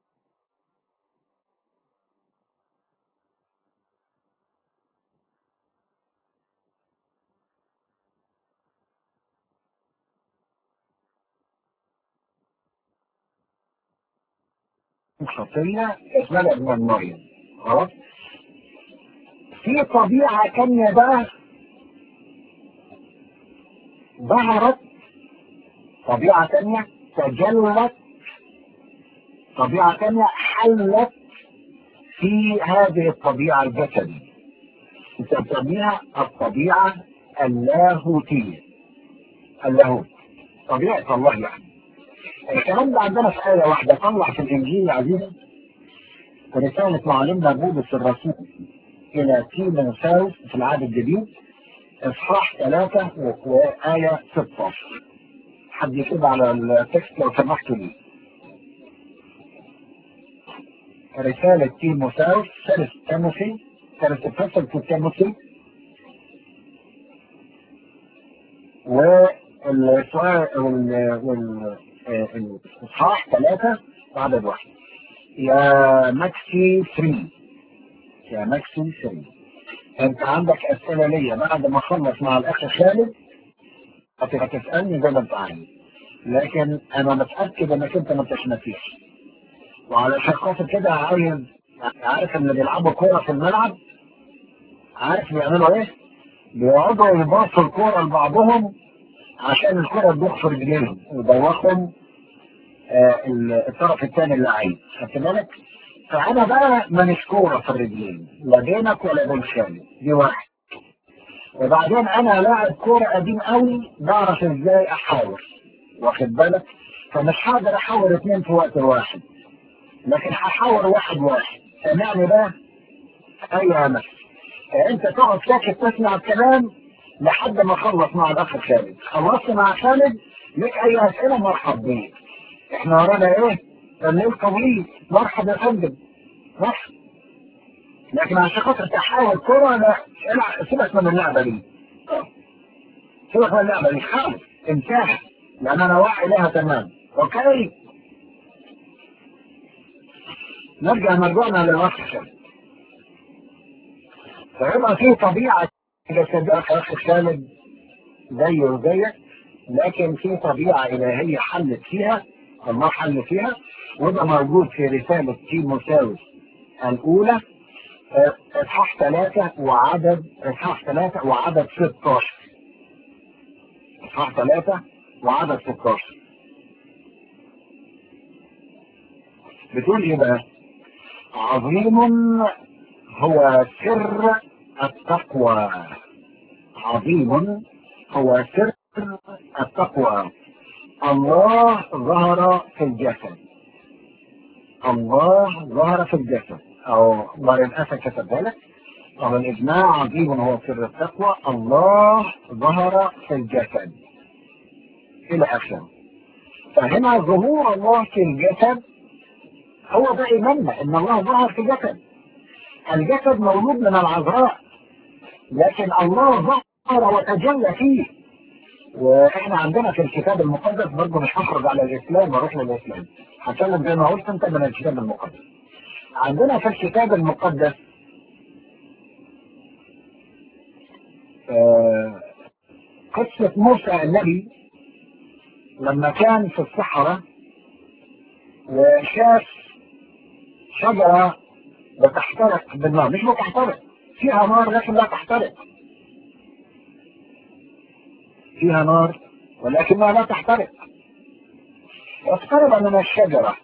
خطية اتولد من مريم خلاص في طبيعة تانية بقى ظهرت طبيعة تانية تجلت طبيعة تانية حلت في هذه الطبيعة الجسدية تسميها الطبيعة اللاهوتية اللاهوت طبيعة الله يعني الكلام ده عندنا في آية واحدة طلع في الإنجيل عزيزي رسالة معلمنا بولس الرسول إلى تيموثاوس في العهد الجديد إصحاح ثلاثة وآية 16 حد يكتب على التكست لو سمحتوا لي رسالة تيموثاوس ثالث تيموثي ثالث الفصل في تيموثي والسؤال وال الاصحاح ثلاثة عدد واحد يا ماكسي 3 يا ماكسي 3 انت عندك اسئله ليا بعد ما اخلص مع الاخ خالد هتسالني زي ما انت عايز لكن انا متاكد انك انت ما انتش مسيحي وعلشان خاطر كده عايز عارف اللي بيلعبوا كوره في الملعب عارف بيعملوا ايه؟ بيقعدوا يباصوا الكورة لبعضهم عشان الكورة تدوخ في رجليهم ويدوخهم آه الطرف الثاني اللعيب خدت بالك؟ فأنا بقى مانيش كورة في الرجلين لا بينك ولا بين خالد دي واحد وبعدين أنا لاعب كورة قديم قوي بعرف إزاي أحاور واخد بالك؟ فمش هقدر أحاور اثنين في وقت واحد لكن هحاور واحد واحد سامعني بقى؟ أيوة يا مثل انت تقعد ساكت تسمع الكلام لحد ما اخلص مع الاخ خالد خلصت مع خالد ليك اي اسئله مرحب بيك احنا ورانا ايه الليل طويل مرحبا يا فندم مرحبا لكن عشان خاطر تحاول كرة لا سيبك من اللعبة دي سيبك من اللعبة دي خالص انتهى لان انا واعي لها تمام اوكي نرجع مرجعنا للوقت خالد فيبقى في طبيعة جسدية اخ خالد زيه وزيك لكن في طبيعة إلهية حلت فيها الله حل فيها وده موجود في رسالة تيموساوس الأولى إصحاح ثلاثة وعدد إصحاح ثلاثة وعدد 16 إصحاح ثلاثة وعدد 16 بتقول إيه بقى؟ عظيم هو سر التقوى عظيم هو سر التقوى الله ظهر في الجسد الله ظهر في الجسد او مريم اسد كتب ذلك او الاجماع عظيم هو سر التقوى الله ظهر في الجسد الى اخره فهنا ظهور الله في الجسد هو ده ايماننا ان الله ظهر في الجسد الجسد مولود من العذراء لكن الله ظهر وتجلى فيه واحنا عندنا في الكتاب المقدس برضه مش هخرج على الاسلام واروح للاسلام هتكلم زي ما قلت انت من الكتاب المقدس عندنا في الكتاب المقدس آه قصة موسى النبي لما كان في الصحراء وشاف شجرة بتحترق بالنار مش بتحترق فيها نار لكن لا تحترق فيها نار ولكنها لا تحترق اقترب من الشجرة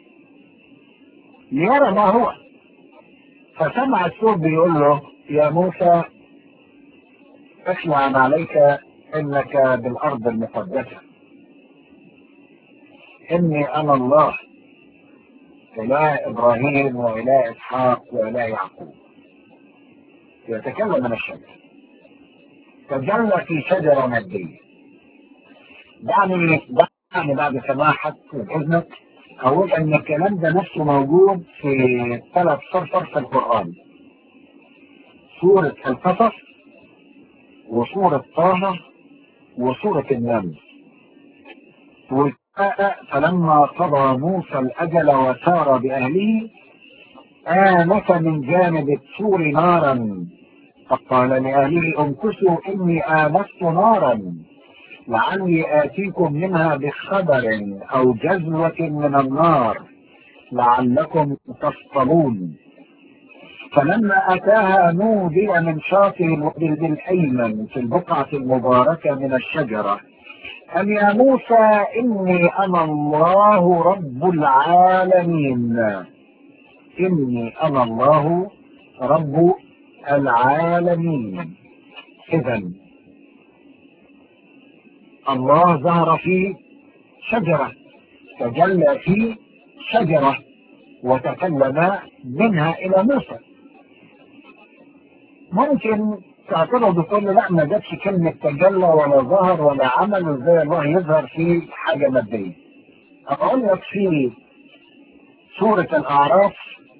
ليرى ما هو فسمع الصوت بيقول له يا موسى اسمع عليك انك بالارض المقدسة اني انا الله اله ابراهيم واله اسحاق واله يعقوب يتكلم من الشجرة تجلى في شجرة مادية دعني دعني بعد سماحك وبإذنك أقول أن الكلام ده نفسه موجود في ثلاث صفر في القرآن سورة القصص وسورة طه وسورة النمل فلما قضى موسى الأجل وسار بأهله آنس من جانب السور نارا فقال لأهله امكثوا إني آنست نارا لعلي آتيكم منها بخبر أو جزوة من النار لعلكم تصطلون فلما أتاها نودي من شاطئ الوادي الأيمن في البقعة المباركة من الشجرة أن يا موسى إني أنا الله رب العالمين إني أنا الله رب العالمين إذا الله ظهر في شجرة تجلى في شجرة وتكلم منها إلى موسى ممكن تعترض وتقول لا ما جاتش كلمة تجلى ولا ظهر ولا عمل وازاي الله يظهر في حاجة مادية أقول لك في سورة الأعراف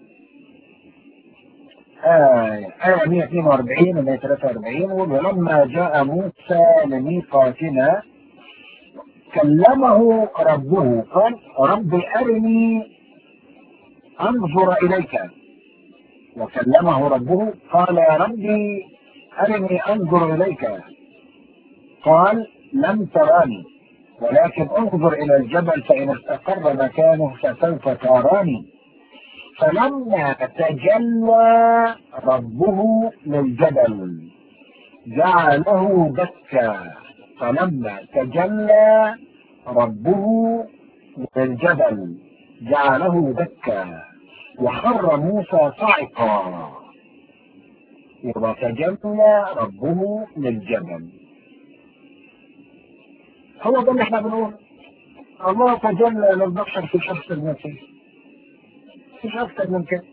آية آية 142 و 143 ولما جاء موسى لميقاتنا كلمه ربه قال رب أرني أنظر إليك وكلمه ربه قال يا ربي أرني أنظر إليك قال لم تراني ولكن انظر إلى الجبل فإن استقر مكانه فسوف تراني فلما تجلى ربه للجبل جعله دكا فلما تجلى ربه من الجبل جعله دكا وخر موسى صعقا يبقى تجلى ربه للجبل هو ده اللي احنا بنقول الله تجلى للبشر في شخص المسيح مفيش اكثر من كده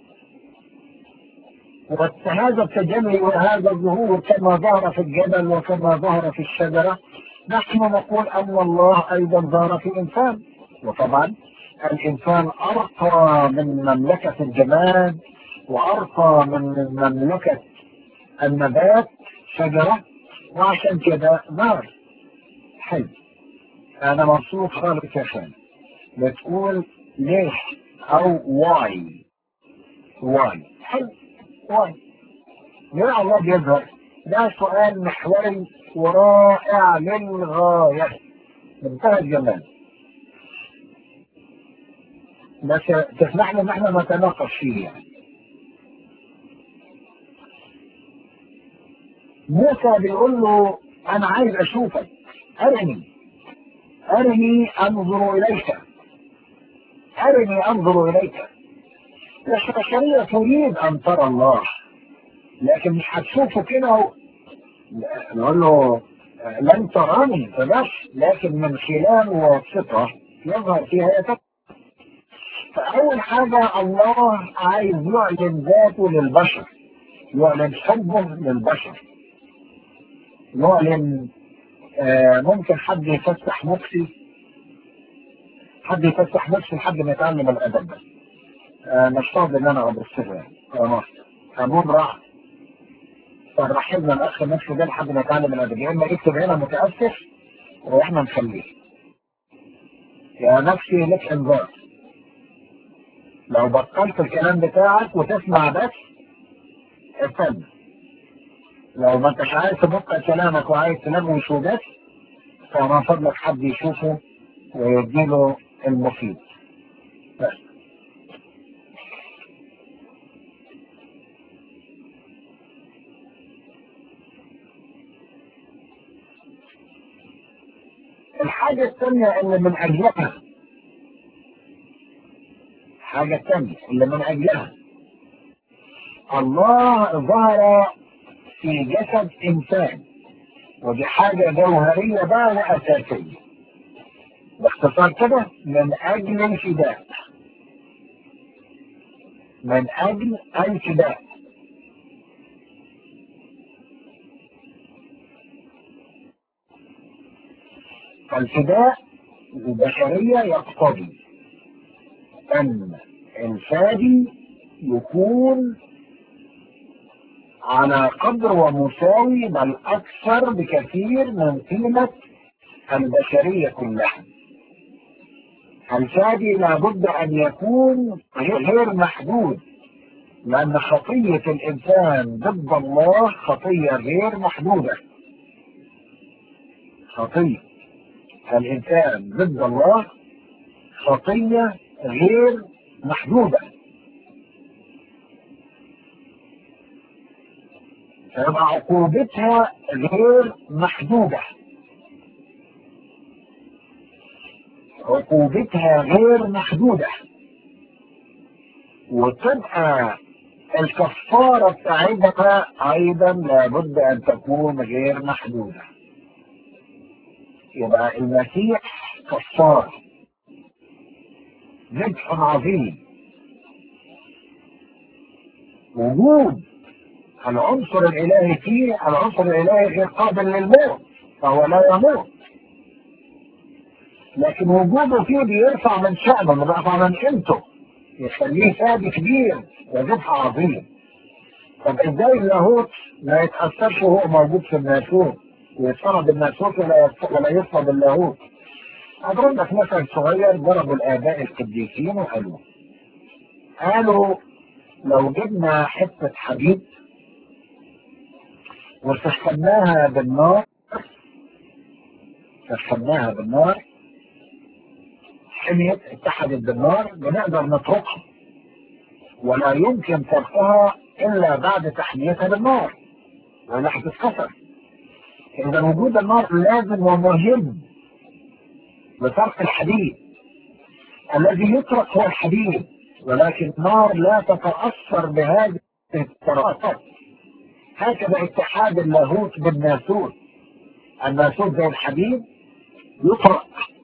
وهذا التجلي وهذا الظهور كما ظهر في الجبل وكما ظهر في الشجرة نحن نقول أن الله أيضا ظهر في الإنسان وطبعا الإنسان أرقى من مملكة الجماد وأرقى من مملكة النبات شجرة وعشان كده نار حي أنا مبسوط خالص يا خالد بتقول ليه أو واي واي حي واي ليه الله بيظهر ده سؤال محوري ورائع للغاية منتهى الجمال بس تسمح لي ان احنا نتناقش فيه يعني موسى بيقول له انا عايز اشوفك ارني ارني انظر اليك ارني انظر اليك البشرية تريد ان ترى الله لكن مش هتشوفه كده نقول له لن تراني فبس لكن من خلال واسطة يظهر فيها يتك فأول حاجة الله عايز يعلن ذاته للبشر يعلن حبه للبشر يعلن آه ممكن حد يفتح نفسي حد يفتح نفسي لحد ما يتعلم الأدب بس آه مش فاضي ان انا ابص له خلاص ابوه راح فرحبنا الاخ نفسه ده لحد ما يتعلم الادب يا اما يكتب هنا متاسف واحنا نخليه يا نفسي لك انذار لو بطلت الكلام بتاعك وتسمع بس استنى لو ما انتش عايز تبطل كلامك وعايز تلغوش وبس فما فضلك حد يشوفه ويديله المفيد بس الحاجة الثانية اللي من أجلها حاجة الثانية اللي من أجلها الله ظهر في جسد إنسان ودي حاجة جوهرية بقى وأساسية باختصار كده من أجل الفداء من أجل الفداء الفداء البشرية يقتضي أن الفادي يكون على قدر ومساوي بل أكثر بكثير من قيمة البشرية كلها الفادي لابد أن يكون غير محدود لأن خطية الإنسان ضد الله خطية غير محدودة خطية الإنسان ضد الله خطية غير محدودة فيبقى عقوبتها غير محدودة عقوبتها غير محدودة وتبقى الكفارة بتاعتها أيضا لابد أن تكون غير محدودة يبقى المسيح كفار ذبح عظيم وجود العنصر الالهي فيه العنصر الالهي غير قابل للموت فهو لا يموت لكن وجوده فيه بيرفع من شأنه بيرفع من قيمته يخليه فادي كبير وذبح عظيم طب ازاي اللاهوت ما يتأثرش وهو موجود في الناسوت ويتصرف بالناسوت ولا ولا يصلب اللاهوت اضرب لك مثل صغير ضربوا الاباء القديسين وقالوا قالوا لو جبنا حته حديد وسخناها بالنار سخناها بالنار حميت اتحدت بالنار بنقدر نطرقها ولا يمكن فرقها الا بعد تحميتها بالنار ولا هتتكسر إذا وجود النار لازم ومهم لترك الحديد الذي يترك هو الحديد ولكن النار لا تتأثر بهذه التركات هكذا اتحاد اللاهوت بالناسوت الناسوت زي الحديد يطرق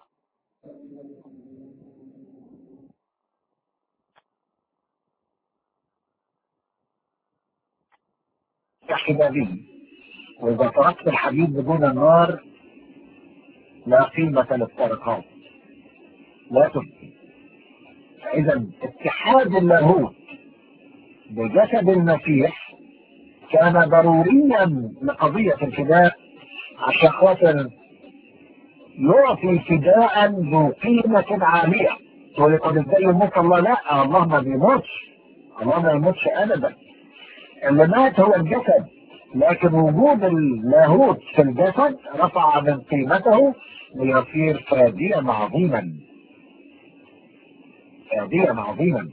تحت به وإذا تركت الحديد بدون النار لا قيمة للطرقات لا تبقي فإذا اتحاد اللاهوت بجسد المسيح كان ضروريا لقضية الفداء عشان خاطر يعطي فداء ذو قيمة عالية تقول طب ازاي يموت الله؟ لا الله ما بيموتش الله ما يموتش ابدا اللي مات هو الجسد لكن وجود اللاهوت في الجسد رفع من قيمته ليصير فاديا عظيما فاديا عظيما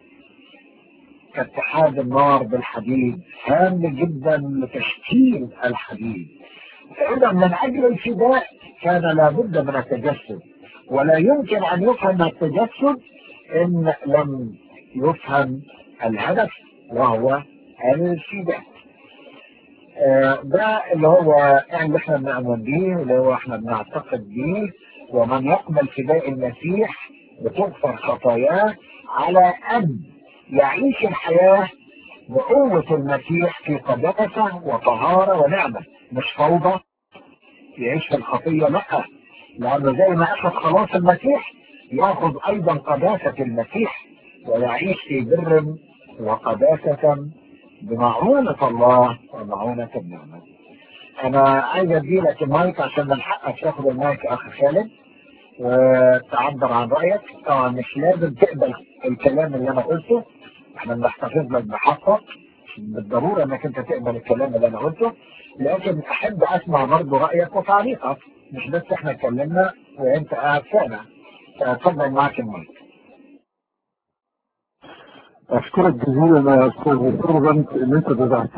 كاتحاد النار بالحديد هام جدا لتشكيل الحديد فإذا من أجل الفداء كان لابد من التجسد ولا يمكن أن يفهم التجسد إن لم يفهم الهدف وهو الفداء آه ده اللي هو اللي احنا بنؤمن بيه اللي هو احنا بنعتقد بيه ومن يقبل فداء المسيح بتغفر خطاياه على ان يعيش الحياة بقوة المسيح في قداسة وطهارة ونعمة مش فوضى يعيش في الخطية لا لأنه زي ما أخذ خلاص المسيح يأخذ أيضا قداسة المسيح ويعيش في بر وقداسة بمعونة الله ومعونة النعمة أنا عايز أدي لك المايك عشان من حقك تاخد المايك أخي خالد وتعبر عن رأيك طبعا مش لازم تقبل الكلام اللي أنا قلته احنا بنحتفظ لك بحقك بالضرورة انك انت تقبل الكلام اللي انا قلته لكن احب اسمع برضه رأيك وتعليقك مش بس احنا اتكلمنا وانت قاعد سامع اتفضل معاك المايك اشكرك جزيلا يا استاذ سيرفنت ان انت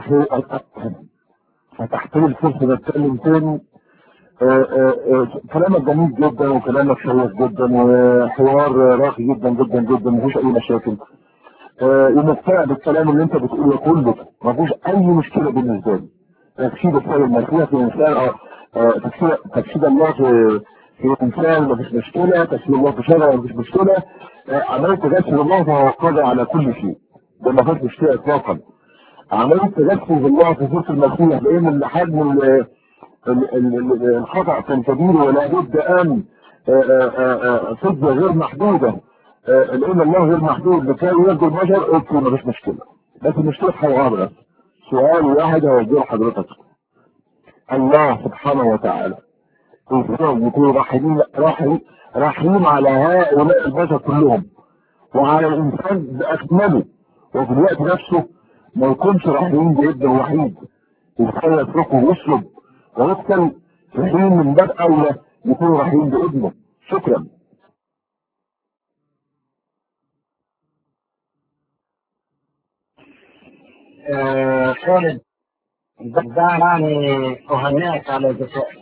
فتحت لي الفرصه اتكلم تاني آآ آآ كلامك جميل جدا وكلامك شيق جدا وحوار راقي جدا جدا جدا مفيش اي مشاكل ومقتنع بالكلام اللي انت بتقوله كله مفيش اي مشكله بالنسبه لي تجسيد السيد المسيح في انسان تجسيد تجسيد الله في في انسان مفيش مشكله تجسيد الله في شرع مفيش مشكله عمليه تجسد الله فهو قادر على كل شيء ده ما فيش مشكله اطلاقا عمليه تجسد الله في صوره المسيح لان حجم الخطأ كان كبير ولا بد ان فضة غير محدودة لان الله غير محدود لكي يرضي البشر قلت ما فيش مشكلة بس المشكلة في حاجة واحدة سؤال واحد هوجهه لحضرتك الله سبحانه وتعالى ازاي يكون رحيم رحيم رحيم على هؤلاء البشر كلهم وعلى الانسان باكمله وفي الوقت نفسه ما يكونش رحيم بابنه الوحيد ازاي يتركه ويسلب ويقتل في حين من باب اولى يكون رحيم بابنه شكرا آه خالد ده يعني أهنئك على ذكائك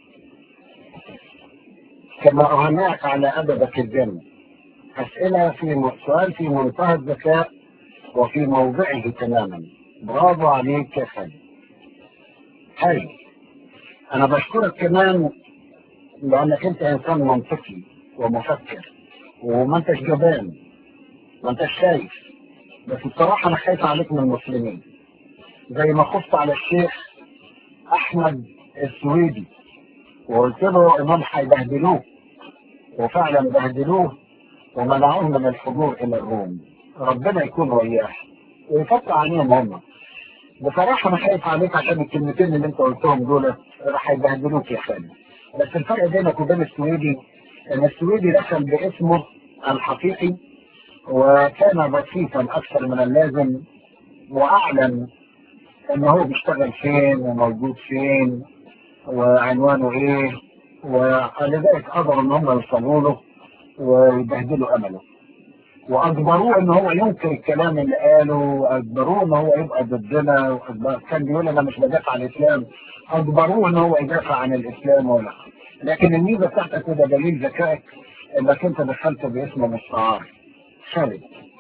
كما أهنئك على أدبك الجنة أسئلة في سؤال في منتهى الذكاء وفي موضعه تماما برافو عليك يا خالد حلو أنا بشكرك كمان لأنك أنت إنسان منطقي ومفكر وما أنتش جبان ما أنتش خايف بس بصراحة أنا خايف عليك من المسلمين زي ما خفت على الشيخ أحمد السويدي وقلت له إنهم هيبهدلوه وفعلا بهدلوه ومنعوه من الحضور إلى الروم ربنا يكون وياه ويفتح عليهم هم بصراحة أنا خايف عليك عشان الكلمتين اللي أنت قلتهم دول هيبهدلوك يا خالد بس الفرق بينك وبين السويدي إن السويدي دخل باسمه الحقيقي وكان بسيطا أكثر من اللازم وأعلن إن هو بيشتغل فين وموجود فين وعنوانه إيه ولذلك قدروا إن هم يوصلوا له ويبهدلوا أمله واجبروه ان هو ينكر الكلام اللي قاله واجبروه ان هو يبقى ضدنا وأجبر- كان بيقول انا مش بدافع عن الاسلام اجبروه ان هو يدافع عن الاسلام ولا لكن الميزه بتاعتك وده دليل ذكائك انك انت دخلت باسم مستعار خالد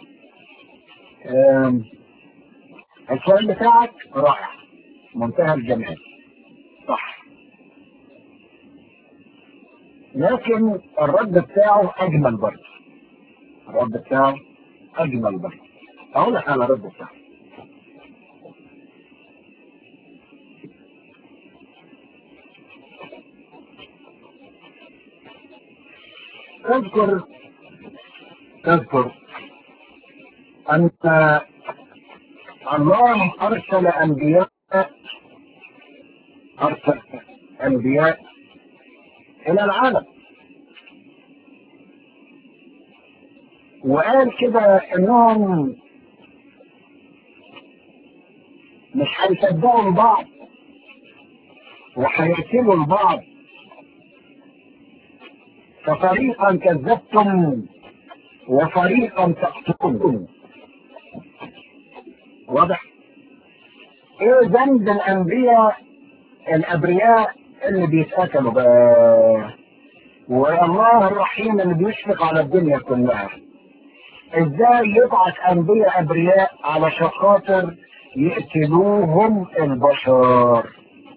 آم، السؤال بتاعك رائع منتهى الجمال صح لكن الرد بتاعه اجمل برضه الرد بتاعه اجمل برضه اقول لك على الرد بتاعه تذكر تذكر أن الله أرسل أنبياء أرسل أنبياء إلى العالم وقال كده إنهم مش هيصدقوا البعض وهيقتلوا البعض ففريقا كذبتم وفريقا تقتلون واضح ايه ذنب الانبياء الابرياء اللي بيتقتلوا بقى والله الرحيم اللي بيشفق على الدنيا كلها ازاي يبعث انبياء ابرياء علشان خاطر يقتلوهم البشر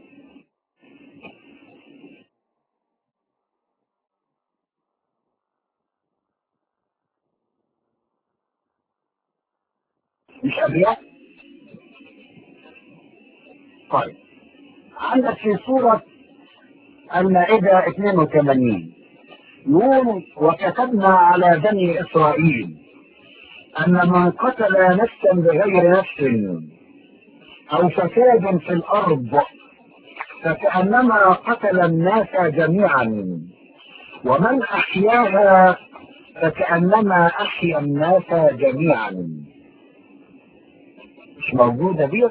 مش ابرياء طيب عندك في سورة المائدة 82 يقول وكتبنا على بني إسرائيل أن من قتل نفسا بغير نفس أو فساد في الأرض فكأنما قتل الناس جميعا ومن أحياها فكأنما أحيا الناس جميعا مش موجودة دي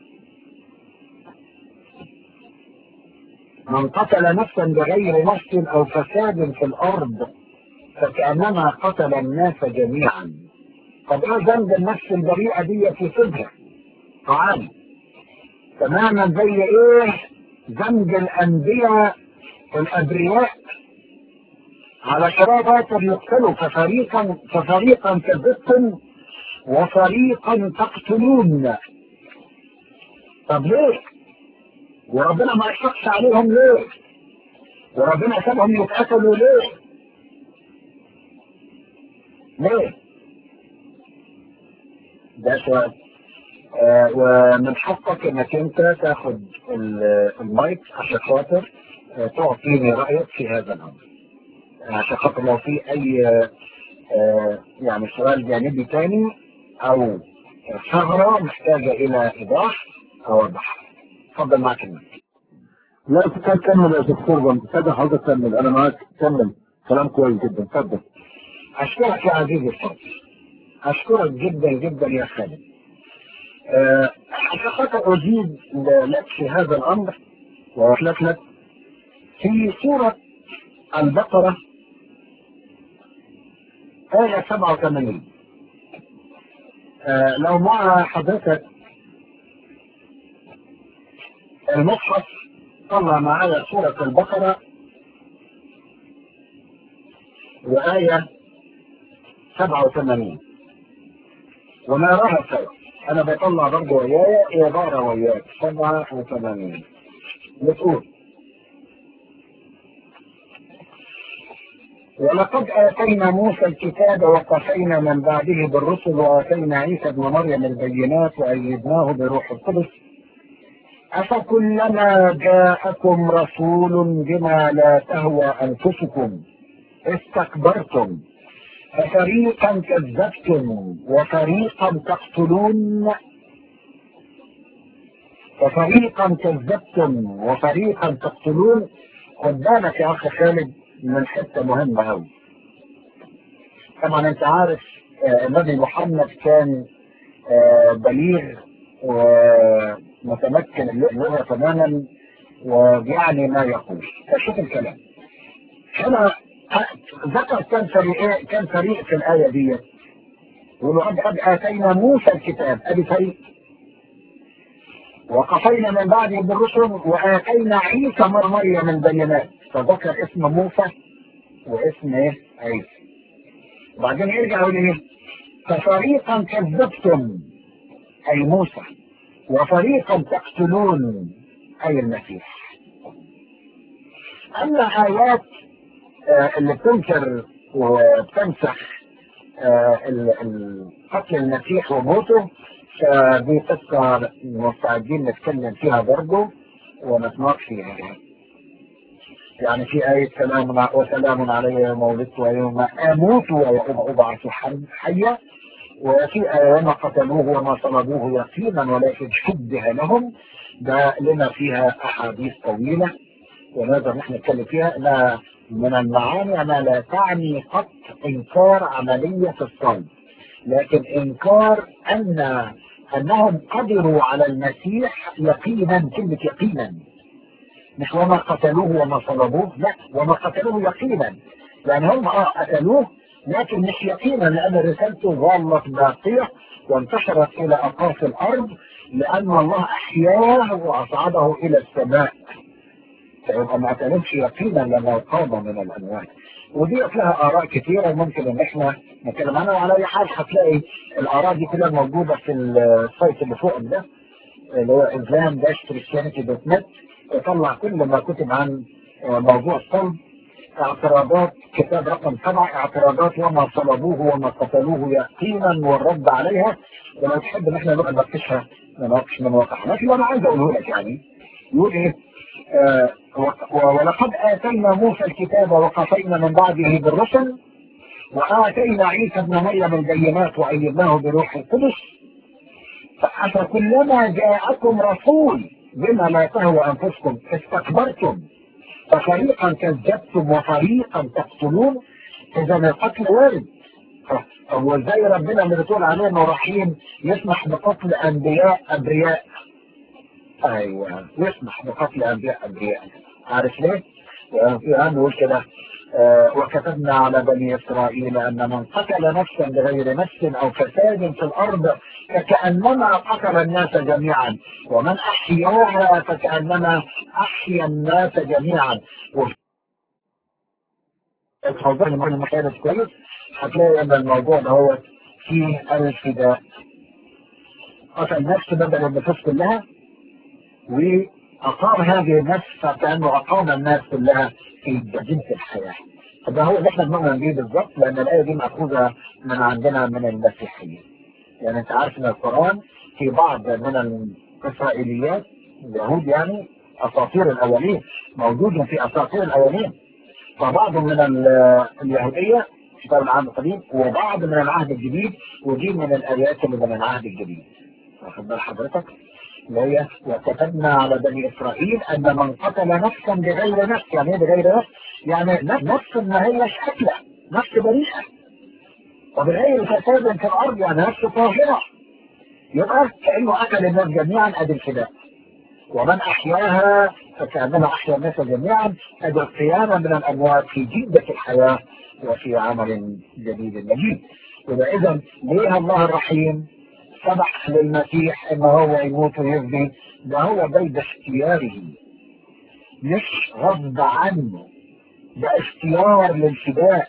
من قتل نفسا بغير نفس او فساد في الارض فكانما قتل الناس جميعا طب ايه ذنب النفس البريئه دي في صدرها تعالى تماما زي ايه ذنب الانبياء الابرياء على شرابات يقتلوا ففريقا ففريقا كذبتم وفريقا تقتلون طب ليه وربنا ما يشفقش عليهم ليه وربنا سابهم يتقتلوا ليه ليه ده سؤال آه ومن حقك انك انت تاخد ال- المايك عشان خاطر آه تعطيني رايك في هذا الامر عشان خاطر لو في اي آه يعني سؤال جانبي تاني او ثغره محتاجه الى ايضاح اوضحها اتفضل معك المايك لا انت كان كمل يا دكتور انت صدق حضرتك كمل انا معاك كمل كلام كويس جدا اتفضل أشكرك يا عزيزي الصوت أشكرك جدا جدا يا خالد آه، عشان خاطر أزيد لك في هذا الأمر وأشلك لك في سورة البقرة آية 87 آه، لو مع حضرتك المصحف طلع معايا سورة البقرة وآية 87 ونراها سوا انا بطلع برضه ويايا عبارة وياك 87 بتقول ولقد آتينا موسى الكتاب وقفينا من بعده بالرسل وآتينا عيسى ابن مريم البينات وأيدناه بروح القدس أفكلما جاءكم رسول بما لا تهوى أنفسكم استكبرتم ففريقا كذبتم وفريقا تقتلون ففريقا كذبتم وفريقا تقتلون خد بالك يا اخ خالد من حته مهمه قوي طبعا انت عارف آه، النبي محمد كان آه، بليغ ومتمكن اللغه تماما ويعني ما يقول فشوف الكلام هنا ذكر كم فريق كم فريق في الآية دي ولقد اتينا موسى الكتاب ادي فريق وقفينا من بعده بالرسل واتينا عيسى من مريم البينات فذكر اسم موسى واسم ايه عيسى وبعدين يرجع يقول ايه ففريقا كذبتم اي موسى وفريقا تقتلون اي المسيح اما ايات آه اللي بتنكر وبتنسخ آه قتل المسيح وموته فدي قصة مستعدين نتكلم فيها برضه ونتناقش فيها يعني. يعني في آية سلام وسلام علي يوم ولدت ويوم أموت وأبعث حيا وفي آية وما قتلوه وما صلبوه يقينا ولكن شبه لهم ده لنا فيها أحاديث طويلة ونقدر نحن نتكلم فيها لا من المعاني أنها لا تعني قط إنكار عملية الصلب لكن إنكار أن أنهم قدروا على المسيح يقينا كلمة يقينا مش وما قتلوه وما صلبوه لا وما قتلوه يقينا يعني هم اه قتلوه لكن مش يقينا لأن رسالته ظلت باقية وانتشرت إلى أقاصي الأرض لأن الله أحياه وأصعده إلى السماء فيبقى ما اعتمدش يقينا لما قام من الأموات ودي لها آراء كثيرة ممكن إن إحنا نتكلم عنها وعلى أي حال هتلاقي الآراء دي كلها موجودة في السايت اللي فوق ده اللي هو إسلام داش كريستيانيتي دوت نت يطلع كل ما كتب عن موضوع الصلب اعتراضات كتاب رقم سبعة اعتراضات وما صلبوه وما قتلوه يقينا والرد عليها ولو تحب ان احنا نبقى نناقشها نناقش من واقع لكن انا عايز اقوله لك يعني يقول ايه آه ولقد اتينا موسى الكتاب وقفينا من بعده بالرسل واتينا عيسى ابن مريم البينات وايدناه بروح القدس فكلما جاءكم رسول بما لا تهوى انفسكم استكبرتم ففريقا كذبتم وفريقا تقتلون اذا القتل وارد هو ازاي ربنا اللي بتقول عليه انه رحيم يسمح بقتل انبياء ابرياء ايوه يسمح بقتل انبياء ابرياء عارف ليه؟ يعني يقول كده آه وكتبنا على بني اسرائيل ان من قتل نفسا بغير نفس او فساد في الارض فكانما قتل الناس جميعا ومن احياها فكانما احيا الناس جميعا الفوضى من المكان كويس هتلاقي ان الموضوع ده هو فيه الفداء قتل نفس بدل النفوس كلها واقام هذه النفس فكانه اقام الناس كلها في جنس الحياه فده هو اللي احنا بنؤمن بيه بالظبط لان الايه دي ماخوذه من عندنا من المسيحيه يعني انت عارف ان القران في بعض من الاسرائيليات اليهود يعني اساطير الاولين موجود في اساطير الاولين فبعض من اليهوديه كتاب العهد القديم وبعض من العهد الجديد ودي من الايات اللي من العهد الجديد واخد بال حضرتك اللي هي وكتبنا على بني اسرائيل ان من قتل نفسا بغير نفس يعني ايه بغير نفس؟ يعني نفس ما هيش قتله نفس بريئه وبغير فساد في الارض يعني نفس طاهره يبقى كانه قتل الناس جميعا ادي الفداء ومن احياها فكانما احيا الناس جميعا ادي القيامه من الاموات في جده الحياه وفي عمل جديد مجيد يبقى اذا ليه الله الرحيم سمح للمسيح ان هو يموت ويفدي ده هو بيد اختياره مش غصب عنه ده اختيار للفداء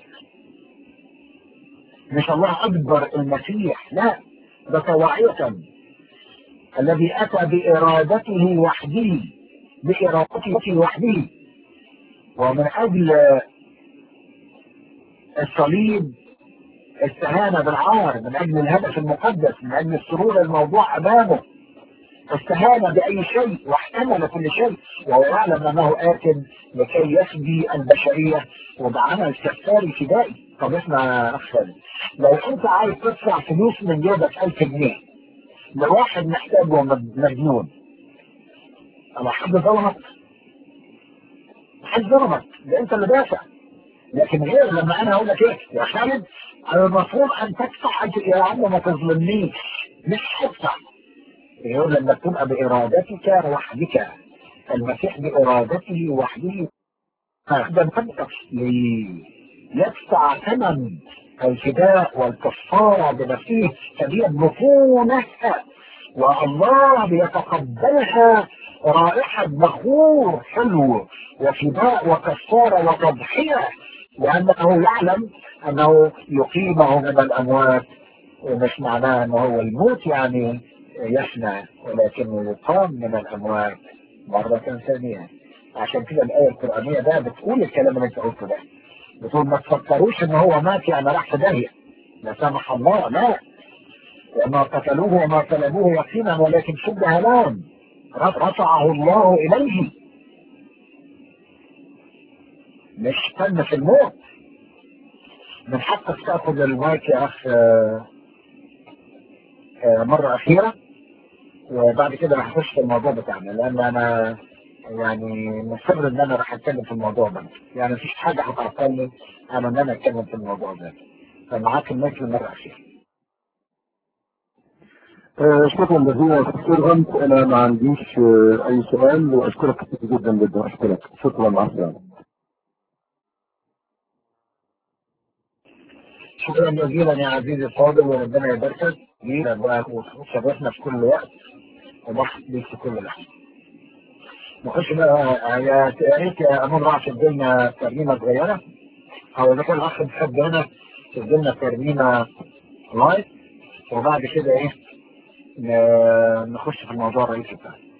مش الله اجبر المسيح لا ده طواعية الذي اتى بارادته وحده بارادته وحده ومن اجل الصليب استهان بالعار من اجل الهدف المقدس من اجل السرور الموضوع امامه استهان باي شيء واحتمل كل شيء وهو يعلم انه ات لكي يفدي البشريه وبعمل كفاري فدائي طب اسمع اخ لو انت عايز تدفع فلوس من جيبك 1000 جنيه لواحد محتاج ومجنون انا حد ظلمك حد ظلمك ده انت اللي دافع لكن غير لما انا اقول لك ايه يا خالد المفروض ان تدفع انت يا عم ما تظلمنيش مش هدفع يقول لما تبقى بارادتك وحدك المسيح بارادته وحده ده مقدس ليه يدفع ثمن الفداء والكفارة بنفسه تبيع بطونها والله يتقبلها رائحة بخور حلو وفداء وكفارة وتضحية لأنه يعلم أنه يقيمه من الأموات ومش معناه أنه هو الموت يعني يفنى ولكنه يقام من الأموات مرة ثانية عشان كده الآية القرآنية ده بتقول الكلام اللي أنت قلته ده بتقول ما تفكروش ان هو مات يعني راح في داهيه لا سمح الله لا وما قتلوه وما طلبوه يقينا ولكن شبه لهم رفعه الله اليه مش تم في الموت من حقك تاخذ المايك يا اخ آه، آه، مره اخيره وبعد كده راح اخش في الموضوع بتاعنا لان انا يعني مصر ان انا راح اتكلم في الموضوع ده يعني مفيش حاجه هتعطلني عن ان انا اتكلم في الموضوع ده فمعاك المايك للمره الاخيره آه، شكرا جزيلا يا استاذ سيرفنت انا ما عنديش آه، اي سؤال واشكرك كثير جدا جدا اشكرك شكرا مع السلامه شكرا جزيلا يا عزيزي الفاضل وربنا يباركك وشرفنا في كل وقت وضحك بيك في كل لحظه نخش بقى يا يا ريت يا امون راح تدي لنا ترميمه صغيره او اذا كان الاخ بيحب هنا تدي لنا ترميمه لايف وبعد كده ايه ن- نخش في الموضوع الرئيسي بتاعنا